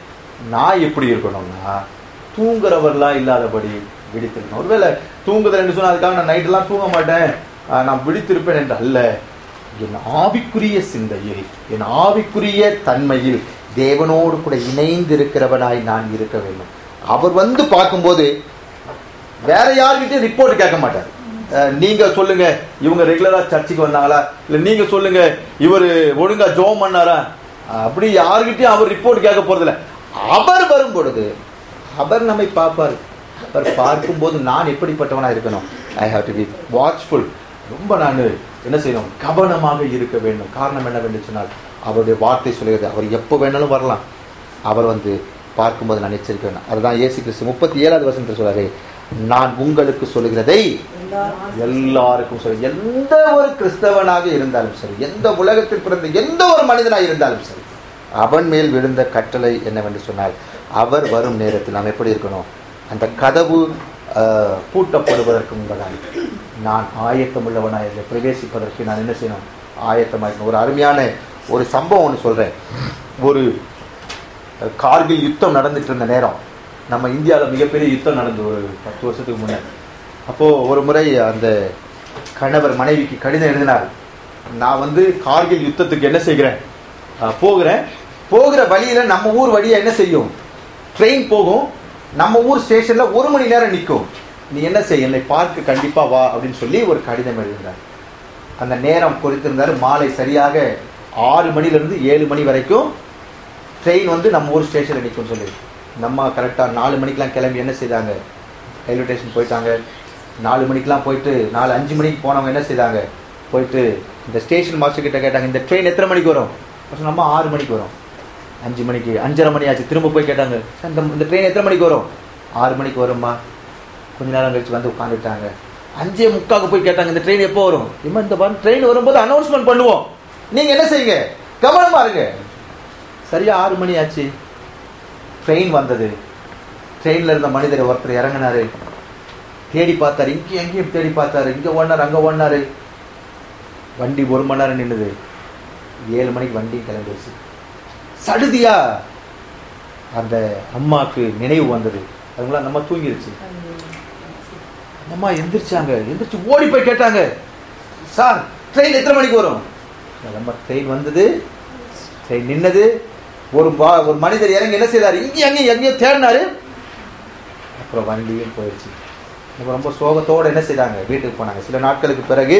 நான் எப்படி இருக்கணும்னா தூங்குறவர்களா இல்லாதபடி விழித்திருக்கணும் ஒருவேளை தூங்குதல் என்று சொன்னா அதுக்காக நான் நைட்டெல்லாம் தூங்க மாட்டேன் ஆஹ் நான் விழித்திருப்பேன் என்று அல்ல என் ஆவிக்குரிய சிந்தையில் என் ஆவிக்குரிய தன்மையில் தேவனோடு கூட இணைந்திருக்கிறவனாய் நான் இருக்க வேண்டும் அவர் வந்து பார்க்கும்போது வேற யாருக்கிட்டையும் ரிப்போர்ட் கேட்க மாட்டார் அஹ், நீங்க சொல்லுங்க இவங்க ரெகுலரா சர்ச்சுக்கு வந்தாங்களா இல்ல நீங்க சொல்லுங்க இவர் ஒழுங்கா ஜோம் பண்ணாரா அப்படி யாருக்கிட்டையும் அவர் ரிப்போர்ட் கேட்க போறதில்ல அவர் வரும் பொழுது அவர் நம்மை பார்ப்பார் அவர் பார்க்கும்போது நான் எப்படிப்பட்டவனா இருக்கணும் I have to be watchful ரொம்ப நான் என்ன செய்யணும் கவனமாக இருக்க வேண்டும் காரணம் என்னவென்று சொன்னால் அவருடைய வார்த்தை சொல்கிறது அவர் எப்போ வேணாலும் வரலாம் அவர் வந்து பார்க்கும்போது நான் எச்சரிக்கை வேணும் அதுதான் இயேசு கிறிஸ்து முப்பத்தி ஏழாவது வருஷத்துல சொல்றாரு நான் உங்களுக்கு சொல்லுகிறதை எல்லாருக்கும் சொல்லு எந்த ஒரு கிறிஸ்தவனாக இருந்தாலும் சரி எந்த உலகத்தில் பிறந்த எந்த ஒரு மனிதனாக இருந்தாலும் சரி அவன் மேல் விழுந்த கட்டளை என்னவென்று சொன்னால் அவர் வரும் நேரத்தில் நாம் எப்படி இருக்கணும் அந்த கதவு அஹ், பூட்டப்படுவதற்கு முன்பதாக நான் ஆயத்தமுள்ளவனாக இதில் பிரவேசிப்பதற்கு நான் என்ன செய்யணும் ஆயத்தமாக ஒரு அருமையான ஒரு சம்பவம் ஒன்று சொல்கிறேன் ஒரு அஹ், கார்கில் யுத்தம் நடந்துட்டு இருந்த நேரம் நம்ம இந்தியாவில் மிகப்பெரிய யுத்தம் நடந்து ஒரு பத்து வருஷத்துக்கு முன்னே அப்போது ஒரு முறை அந்த கணவர் மனைவிக்கு கடிதம் எழுதினார் நான் வந்து கார்கில் யுத்தத்துக்கு என்ன செய்கிறேன் அஹ், போகிறேன் போகிற வழியில் நம்ம ஊர் வழியாக என்ன செய்யும் ட்ரெயின் போகும் நம்ம ஊர் ஸ்டேஷனில் ஒரு மணி நேரம் நிற்கும் நீ என்ன செய்ய என்னை பார்க்க கண்டிப்பாக வா அப்படின்னு சொல்லி ஒரு கடிதம் எழுதினார் அந்த நேரம் குறித்திருந்தார் மாலை சரியாக ஆறு மணிலேருந்து ஏழு மணி வரைக்கும் ட்ரெயின் வந்து நம்ம ஊர் ஸ்டேஷனில் நிற்கும் சொல்லி நம்ம கரெக்டாக நாலு மணிக்கெலாம் கிளம்பி என்ன செய்தாங்க ரயில்வே ஸ்டேஷன் போயிட்டாங்க நாலு மணிக்கெலாம் போயிட்டு நாலு அஞ்சு மணிக்கு போனவங்க என்ன செய்தாங்க போயிட்டு இந்த ஸ்டேஷன் மாஸ்டர் கிட்ட கேட்டாங்க இந்த ட்ரெயின் எத்தனை மணிக்கு வரும் அப்ப நம்ம ஆறு மணிக்கு வரும் அஞ்சு மணிக்கு அஞ்சரை மணி ஆச்சு திரும்ப போய் கேட்டாங்க "சார், இந்த இந்த ட்ரெயின் எத்தனை மணிக்கு வரும் ஆறு மணிக்கு வரும்மா கொஞ்ச நேரம் கழிச்சு வந்து உட்காந்துட்டாங்க அஞ்சே முக்காக்கு போய் கேட்டாங்க இந்த ட்ரெயின் எப்போ வரும் இம்மா இந்த ட்ரெயின் வரும்போது அனௌன்ஸ்மெண்ட் பண்ணுவோம் நீங்க என்ன செய்யுங்க கவனமா இருங்க சரியா ஆறு மணி ஆச்சு ட்ரெயின் வந்தது ட்ரெயின்ல இருந்த மனிதர் ஒருத்தர் இறங்கினாரு தேடி பார்த்தாரு இங்கே எங்கேயும் தேடி பார்த்தாரு இங்க ஓடினாரு அங்க ஓடினாரு வண்டி ஒரு மணி நேரம் நின்னுது ஏழு மணிக்கு வண்டி கிளம்பிடுச்சு சடுதியா அந்த அம்மாக்கு நினைவு வந்தது அதுங்களா அந்த அம்மா தூங்கிருச்சு அந்த அம்மா எந்திரிச்சாங்க எந்திரிச்சு ஓடி போய் கேட்டாங்க சார் ட்ரெயின் எத்தனை மணிக்கு வரும் அந்த அம்மா ட்ரெயின் வந்தது ட்ரெயின் நின்னது ஒரு பா- ஒரு மனிதர் இறங்கி என்ன செய்தார் இங்கேயும் அங்கேயும் எங்கேயோ தேடினாரு அப்புறம் வண்டியும் போயிடுச்சு அப்புறம் ரொம்ப சோகத்தோட என்ன செய்தாங்க வீட்டுக்கு போனாங்க சில நாட்களுக்கு பிறகு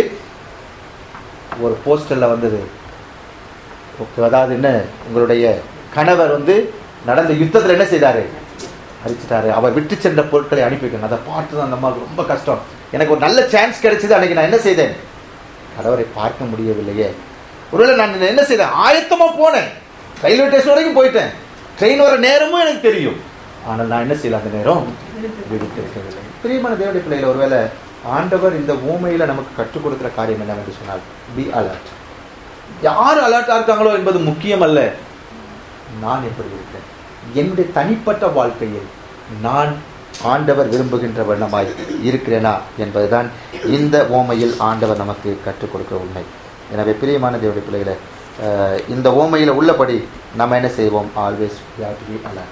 ஒரு போஸ்டர்ல வந்தது ஓகே, அதாவது என்ன உங்களுடைய கணவர் வந்து நடந்த யுத்தத்துல என்ன செய்தாரு அடிச்சிட்டாரு அவர் விட்டு சென்ற பொருட்களை அனுப்பி வைக்கணும் அதை பார்த்து தான் அந்த அம்மாவுக்கு ரொம்ப கஷ்டம் எனக்கு ஒரு நல்ல சான்ஸ் கிடைச்சது அன்னைக்கு நான் என்ன செய்தேன் கணவரை பார்க்க முடியவில்லையே ஒருவேளை நான் என்ன செய்தேன் ஆயத்தமா போனேன் ரயில்வே ஸ்டேஷன் வரைக்கும் போயிட்டேன் ட்ரெயின் வர நேரமும் எனக்கு தெரியும் ஆனால் நான் என்ன செய்யல அந்த நேரம் விடுத்து இருக்கவில்லை பிரியமான தேவடைய பிள்ளைகள் ஒருவேளை ஆண்டவர் இந்த ஊமையில நமக்கு கற்றுக் கொடுக்கிற காரியம் என்னவென்று சொன்னால் பி அலர்ட் யார் அலர்ட்டா இருக்காங்களோ என்பது முக்கியம் அல்ல நான் எப்படி இருக்கேன் என்னுடைய தனிப்பட்ட வாழ்க்கையில் நான் ஆண்டவர் விரும்புகின்ற வண்ணமாய் இருக்கிறேனா என்பதுதான் இந்த ஓமையில் ஆண்டவர் நமக்கு கற்றுக் கொடுக்கிற உண்மை எனவே பிரியமான தேவடைய பிள்ளைகளை அஹ், இந்த ஓமையில் உள்ளபடி நம்ம என்ன செய்வோம் ஆல்வேஸ் அலர்ட்